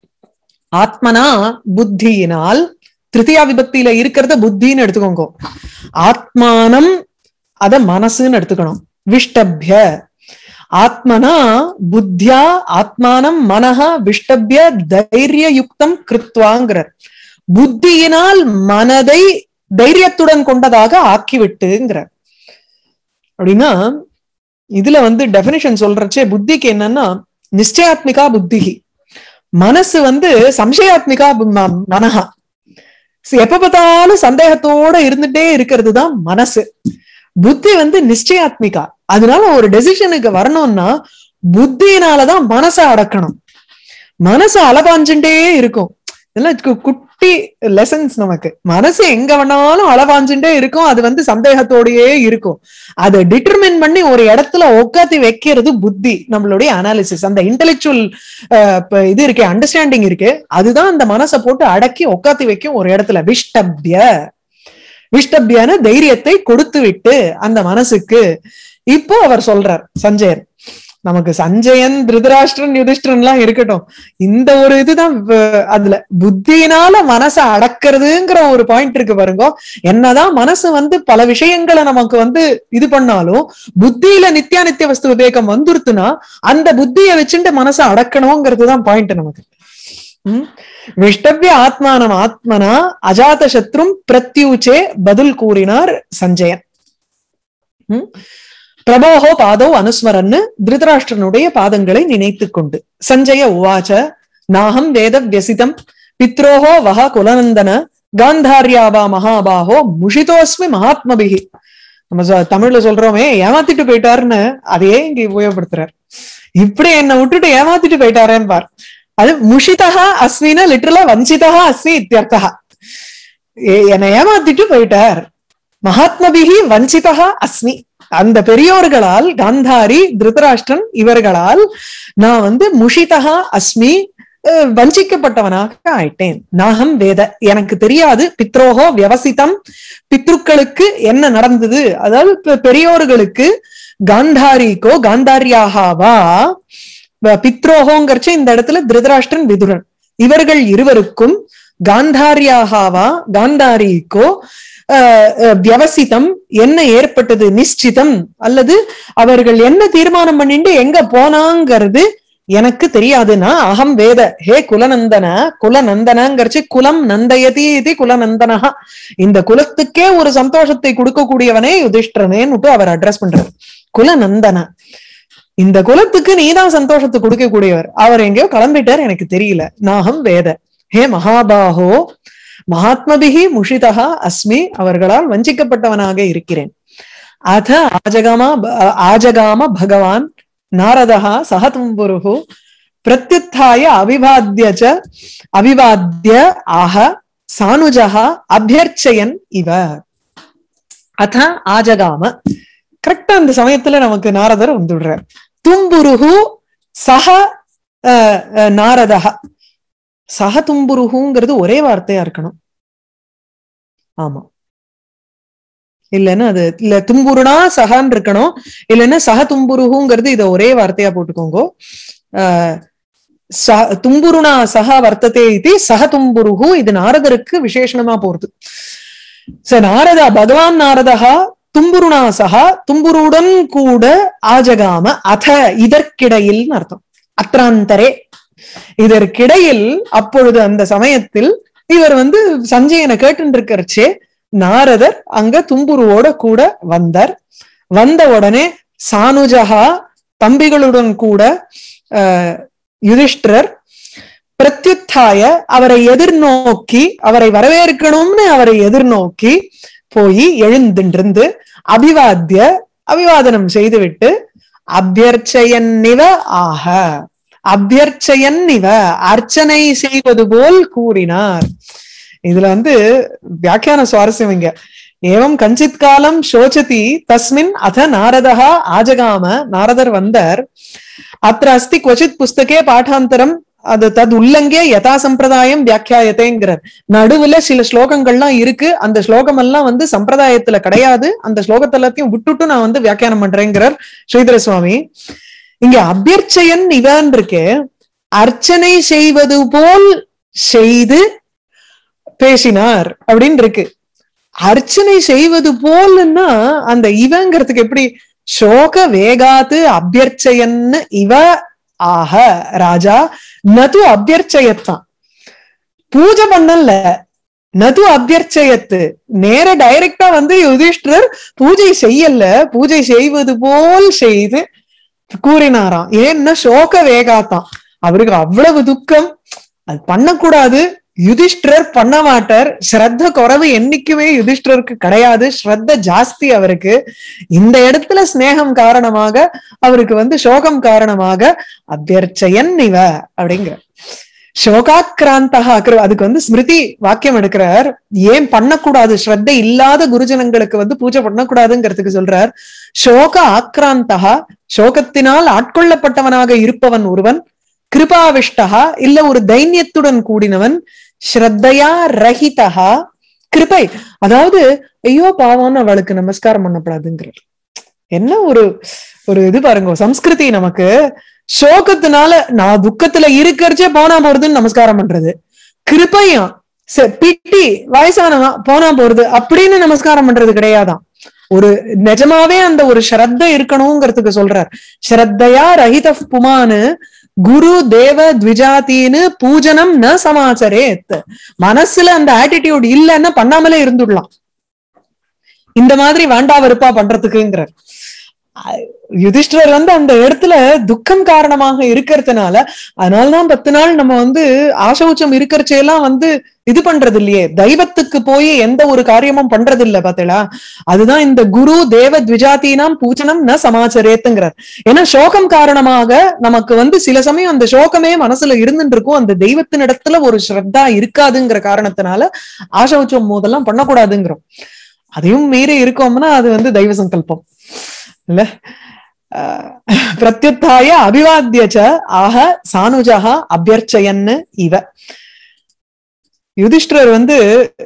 ஆத்மனா புத்தியினால் திருத்தியா விபக்தியில இருக்கிறத புத்தின்னு எடுத்துக்கோங்க ஆத்மானம் அத மனசுன்னு எடுத்துக்கணும் விஷ்டபிய ஆத்மனா புத்தியா ஆத்மானம் மனஹா விஷ்டபிய தைரிய யுக்தம் கிருத்வாங்கிறார் புத்தியினால் மனதை தைரியத்துடன் கொண்டதாக ஆக்கிவிட்டுங்கிறார் அப்படின்னா இதுல வந்து டெபினிஷன் சொல்றச்சே புத்திக்கு என்னன்னா நிச்சயாத்மிகா புத்தி மனசு வந்து சம்சயாத்மிகா மனஹா எப்ப பார்த்தாலும் சந்தேகத்தோட இருந்துட்டே இருக்கிறது தான் மனசு புத்தி வந்து நிச்சயாத்மிகா அதனால ஒரு டெசிஷனுக்கு வரணும்னா புத்தியினாலதான் மனசை அடக்கணும் மனசு அலபாஞ்சுட்டே இருக்கும் இதெல்லாம் குட்டி லெசன்ஸ் நமக்கு மனசு எங்க வேணாலும் அளவாஞ்சுட்டே இருக்கும் அது வந்து சந்தேகத்தோடயே இருக்கும் அதை டிட்டர்மின் பண்ணி ஒரு இடத்துல உட்காத்தி வைக்கிறது புத்தி நம்மளுடைய அனாலிசிஸ் அந்த இன்டெலெக்சுவல் இது இருக்கு அண்டர்ஸ்டாண்டிங் இருக்கு அதுதான் அந்த மனசை போட்டு அடக்கி உட்காத்தி வைக்கும் ஒரு இடத்துல விஷ்டபிய விஷ்டபியான தைரியத்தை கொடுத்து விட்டு அந்த மனசுக்கு இப்போ அவர் சொல்றார் சஞ்சயன் நமக்கு சஞ்சயன் திருதராஷ்டிரன் யுதிஷ்டிரன் எல்லாம் இருக்கட்டும் இந்த ஒரு இதுதான் அதுல புத்தியினால மனசை அடக்கிறதுங்கிற ஒரு பாயிண்ட் இருக்கு பாருங்க என்னதான் மனசு வந்து பல விஷயங்களை நமக்கு வந்து இது பண்ணாலும் புத்தியில நித்தியானித்திய வஸ்து விவேகம் வந்துருத்துனா அந்த புத்தியை வச்சுட்டு மனசை அடக்கணுங்கிறது தான் பாயிண்ட் நமக்கு உம் விஷ்டபிய ஆத்மானம் ஆத்மனா அஜாத சத்ரும் பிரத்யூச்சே பதில் கூறினார் சஞ்சயன் உம் பிரபோகோ பாதோ அனுஸ்மரன்னு திருதராஷ்டிரனுடைய பாதங்களை நினைத்து கொண்டு சஞ்சய உவாச்ச நாகம் வேத வியசிதம் பித்ரோஹோ வஹ குலநந்தன காந்தாரியாவா மகாபாகோ முஷிதோஸ்மி மகாத்மபிகி நம்ம தமிழ்ல சொல்றோமே ஏமாத்திட்டு போயிட்டாருன்னு அதையே இங்க உபயோகப்படுத்துறார் இப்படி என்னை விட்டுட்டு ஏமாத்திட்டு போயிட்டாரேன்னு பார் அது முஷிதா அஸ்மினா லிட்டரலா வஞ்சிதா அஸ்மி இத்தியர்த்தா என்னை ஏமாத்திட்டு போயிட்டார் மகாத்மபிகி வஞ்சிதா அஸ்மி அந்த பெரியோர்களால் காந்தாரி திருதராஷ்டிரன் இவர்களால் நான் வந்து முஷிதா அஸ்மி வஞ்சிக்கப்பட்டவனாக ஆயிட்டேன் நாகம் வேத எனக்கு தெரியாது பித்ரோகோ வியவசித்தம் பித்ருக்களுக்கு என்ன நடந்தது அதாவது பெரியோர்களுக்கு காந்தாரிக்கோ காந்தாரியாகாவா பித்ரோகோங்கிறச்ச இந்த இடத்துல திருதராஷ்டிரன் விதுரன் இவர்கள் இருவருக்கும் காந்தாரியாகாவா காந்தாரிக்கோ வியவசிதம் என்ன ஏற்பட்டது நிச்சிதம் அல்லது அவர்கள் என்ன தீர்மானம் பண்ணிட்டு எங்க போனாங்கிறது எனக்கு தெரியாதுன்னா அகம் வேத ஹே குலநந்தன குலநந்தனங்கிறச்சு குலம் நந்தயதி இது குலநந்தனஹா இந்த குலத்துக்கே ஒரு சந்தோஷத்தை கொடுக்கக்கூடியவனே யுதிஷ்டரனேன்னு அவர் அட்ரஸ் பண்றார் குலநந்தன இந்த குலத்துக்கு நீதான் சந்தோஷத்தை கொடுக்கக்கூடியவர் அவர் எங்கேயோ கிளம்பிட்டார் எனக்கு தெரியல நாகம் வேத ஹே மகாபாகோ மகாத்மபிகி முஷிதா அஸ்மி அவர்களால் வஞ்சிக்கப்பட்டவனாக இருக்கிறேன் அத ஆஜகாமா ஆஜகாம பகவான் நாரதா சகதும்புருகு பிரத்யுத்தாய அவிவாத்திய ச அவிவாத்திய ஆக சானுஜா அபியர்ச்சயன் இவ அத ஆஜகாம கரெக்டா அந்த சமயத்துல நமக்கு நாரதர் வந்துடுறார் தும்புருகு சக நாரதா சக தும்புருகுங்கிறது ஒரே வார்த்தையா இருக்கணும் ஆமா இல்லைன்னா அது இல்ல தும்புருனா சகான்னு இருக்கணும் இல்லைன்னா சக தும்புருகுங்கிறது இதை ஒரே வார்த்தையா போட்டுக்கோங்க தும்புருனா சக வர்த்ததே இது சக தும்புருகு இது நாரதருக்கு விசேஷணமா போறது ச நாரதா பகவான் நாரதா தும்புருனா சகா தும்புருடன் கூட ஆஜகாம அத இதற்கிடையில் அர்த்தம் அத்ராந்தரே இதற்கிடையில் அப்பொழுது அந்த சமயத்தில் இவர் வந்து சஞ்சயனை கேட்டு இருக்கிறச்சே நாரதர் அங்க தும்புருவோட கூட வந்தார் வந்த உடனே சானுஜகா தம்பிகளுடன் கூட யுதிஷ்டர் பிரத்யுத்தாய அவரை எதிர்நோக்கி அவரை வரவேற்கணும்னு அவரை எதிர்நோக்கி போய் எழுந்திருந்து அபிவாத்திய அபிவாதனம் செய்துவிட்டு அபியர்ச்சயன் நிவ ஆக அபியர்ச்சயன் இவ அர்ச்சனை செய்வது போல் கூறினார் இதுல வந்து வியாக்கியான சுவாரஸ்யம் இங்க ஏவம் கஞ்சித் காலம் சோச்சதி தஸ்மின் அத நாரதா ஆஜகாம நாரதர் வந்தார் அத்த அஸ்தி கொச்சித் புஸ்தகே பாட்டாந்தரம் அது தது உள்ளங்கே யதா சம்பிரதாயம் வியாக்கியாயத்தேங்கிறார் நடுவுல சில ஸ்லோகங்கள்லாம் இருக்கு அந்த ஸ்லோகம் எல்லாம் வந்து சம்பிரதாயத்துல கிடையாது அந்த ஸ்லோகத்தை எல்லாத்தையும் விட்டுட்டு நான் வந்து வியாக்கியானம் பண்றேங்கிறார் ஸ்ரீதர சுவாமி இங்க அபியர்ச்சயன் இவன் இருக்கு அர்ச்சனை செய்வது போல் செய்து பேசினார் அப்படின்னு இருக்கு அர்ச்சனை செய்வது போல்னா அந்த இவங்கிறதுக்கு எப்படி சோக வேகாத்து அபியர்ச்சயன்னு இவ ஆக ராஜா நது அபியர்ச்சயத்தான் பூஜை பண்ணல நது அபியர்ச்சயத்து நேர டைரக்டா வந்து யுதிஷ்டர் பூஜை செய்யல பூஜை செய்வது போல் செய்து கூறினாராம் ஏன்னா சோக வேகாத்தான் அவருக்கு அவ்வளவு துக்கம் அது பண்ணக்கூடாது யுதிஷ்டர் பண்ண மாட்டார் ஸ்ரத்த குறைவு என்னைக்குமே யுதிஷ்டருக்கு கிடையாது ஸ்ரத்த ஜாஸ்தி அவருக்கு இந்த இடத்துல ஸ்நேகம் காரணமாக அவருக்கு வந்து சோகம் காரணமாக அபியர்ச்சயன் இவ அப்படிங்கிற சோகாக்கிராந்தகா அதுக்கு வந்து ஸ்மிருதி வாக்கியம் எடுக்கிறார் ஏன் பண்ணக்கூடாது ஸ்ரத்த இல்லாத குருஜனங்களுக்கு வந்து பூஜை பண்ணக்கூடாதுங்கிறதுக்கு சொல்றார் சோக ஆக்ராந்தகா சோகத்தினால் ஆட்கொள்ளப்பட்டவனாக இருப்பவன் ஒருவன் கிருபாவிஷ்டகா இல்ல ஒரு தைரியத்துடன் கூடினவன் ஸ்ரத்தையா ரஹிதா கிருபை அதாவது ஐயோ பாவம்னு அவளுக்கு நமஸ்காரம் பண்ணப்படாதுங்கிறார் என்ன ஒரு ஒரு இது பாருங்க சம்ஸ்கிருதி நமக்கு சோகத்தினால நான் துக்கத்துல இருக்கிறச்சே போனா போறதுன்னு நமஸ்காரம் பண்றது கிருப்பையும் பிட்டி வயசானவன் போனா போறது அப்படின்னு நமஸ்காரம் பண்றது கிடையாதான் ஒரு நிஜமாவே அந்த ஒரு ஸ்ரத்த இருக்கணுங்கிறதுக்கு சொல்றார் ஸ்ரத்தையா ரஹித புமானு குரு தேவ த்விஜாத்தின்னு பூஜனம் ந சமாச்சரேத் மனசுல அந்த ஆட்டிடியூட் இல்லைன்னா பண்ணாமலே இருந்துடலாம் இந்த மாதிரி வேண்டா வெறுப்பா பண்றதுக்குங்கிறார் யுதிஷ்டர் வந்து அந்த இடத்துல துக்கம் காரணமாக இருக்கிறதுனால அதனாலதான் பத்து நாள் நம்ம வந்து ஆசௌச்சம் இருக்கிறச்செல்லாம் வந்து இது பண்றது இல்லையே தெய்வத்துக்கு போய் எந்த ஒரு காரியமும் பண்றது இல்ல பாத்தீங்களா அதுதான் இந்த குரு தேவ த்விஜாத்தினாம் பூஜனம் ந சமாச்சரேத்துங்கிறார் ஏன்னா சோகம் காரணமாக நமக்கு வந்து சில சமயம் அந்த சோகமே மனசுல இருந்துட்டு இருக்கும் அந்த தெய்வத்தின் இடத்துல ஒரு ஸ்ரத்தா இருக்காதுங்கிற காரணத்தினால ஆசௌச்சம் போதெல்லாம் பண்ணக்கூடாதுங்கிறோம் அதையும் மீறி இருக்கோம்னா அது வந்து தெய்வ சங்கல்பம் இல்ல பிரத்யுத்தாய அபிவாத்தியச்ச ஆக சானுஜா அபியர்ச்சயன்னு இவ யுதிஷ்டர் வந்து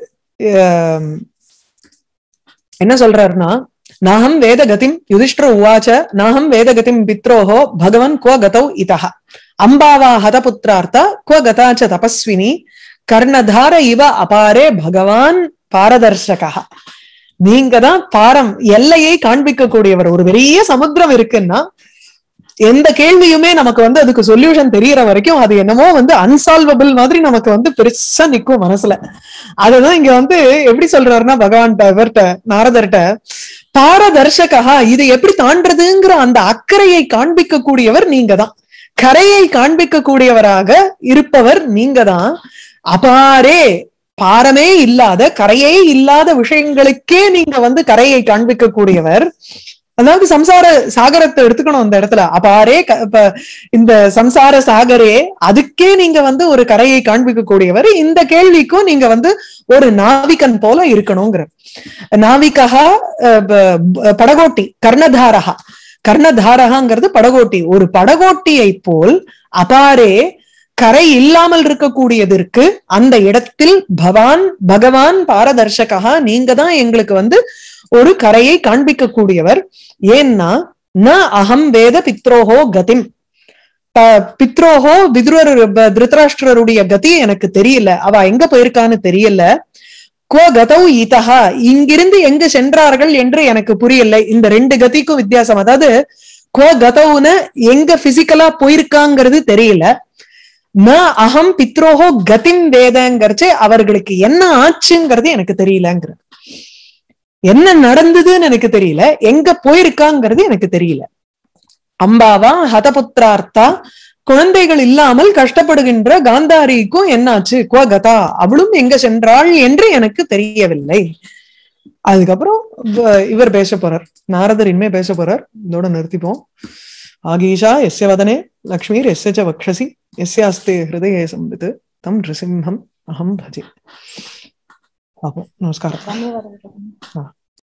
என்ன சொல்றாருன்னா நாகம் வேதகதிம் யுதிஷ்டர உவாச்ச நாகம் வேதகதிம் பித்ரோஹோ பகவன் கோ கதௌ இதஹ அம்பாவா ஹதபுத்திரார்த்தா கோ கதாச்ச தபஸ்வினி கர்ணதார இவ அபாரே பகவான் பாரதர்ஷகா நீங்க தான் பாரம் எல்லையை காண்பிக்க கூடியவர் ஒரு பெரிய சமுத்திரம் இருக்குன்னா எந்த கேள்வியுமே நமக்கு வந்து அதுக்கு சொல்யூஷன் தெரியற வரைக்கும் அது என்னமோ வந்து அன்சால்வபிள் மாதிரி நமக்கு வந்து பெருசா நிக்கும் மனசுல அதுதான் இங்க வந்து எப்படி சொல்றாருன்னா பகவான்கிட்ட இவர்கிட்ட நாரதர்கிட்ட பாரதர்ஷகா இது எப்படி தாண்டதுங்கிற அந்த அக்கறையை காண்பிக்க கூடியவர் நீங்க தான் கரையை காண்பிக்க கூடியவராக இருப்பவர் நீங்க தான் அபாரே பாரமே இல்லாத கரையே இல்லாத விஷயங்களுக்கே நீங்க வந்து கரையை காண்பிக்க கூடியவர் அதாவது சம்சார சாகரத்தை எடுத்துக்கணும் அந்த இடத்துல அபாரே க- இப்ப இந்த சம்சார சாகரே அதுக்கே நீங்க வந்து ஒரு கரையை காண்பிக்க கூடியவர் இந்த கேள்விக்கும் நீங்க வந்து ஒரு நாவிகன் போல இருக்கணுங்கிற நாவிகா அஹ், ப- ப- படகோட்டி கர்ணதாரகா கர்ணதாரகாங்கிறது படகோட்டி ஒரு படகோட்டியை போல் அபாரே கரை இல்லாமல் இருக்கக்கூடியதற்கு அந்த இடத்தில் பவான் பகவான் பாரதர்ஷகா நீங்க தான் எங்களுக்கு வந்து ஒரு கரையை காண்பிக்க கூடியவர் ஏன்னா ந அகம் வேத பித்ரோஹோ கதிம் ப- பித்ரோஹோ விதுரர் ப- திருதராஷ்டிரருடைய கதி எனக்கு தெரியல அவ எங்க போயிருக்கான்னு தெரியல கோ கதௌ இதஹா இங்கிருந்து எங்க சென்றார்கள் என்று எனக்கு புரியல இந்த ரெண்டு கதிக்கும் வித்தியாசம் அதாவது கோ கதவுன்னு எங்க பிசிக்கலா போயிருக்காங்கிறது தெரியல ந அகம் பித்ரோஹோ கதிம் வேதங்கிறச்சு அவர்களுக்கு என்ன ஆச்சுங்கிறது எனக்கு தெரியலங்கிற என்ன நடந்ததுன்னு எனக்கு தெரியல எங்க போயிருக்காங்கிறது எனக்கு தெரியல அம்பாவா ஹதபுத்திரார்த்தா குழந்தைகள் இல்லாமல் கஷ்டப்படுகின்ற காந்தாரிக்கும் என்னாச்சு குவ கதா அவளும் எங்க சென்றாள் என்று எனக்கு தெரியவில்லை அதுக்கப்புறம் இவ- இவர் பேச போறார் நாரதர் இனிமே பேச போறார் இதோட நிறுத்திப்போம் ஆகீஷா எஸ்ய வதனே லக்ஷ்மீர் எஸ்ய ச வக்ஷசி எஸ்யாஸ்தே ஹிருதயே சம்பித் தம் நிருசிம்ஹம் அஹம் பஜே பாப்போம் நமஸ்காரம் ಧನ್ಯವಾದಗಳು ಹಾ.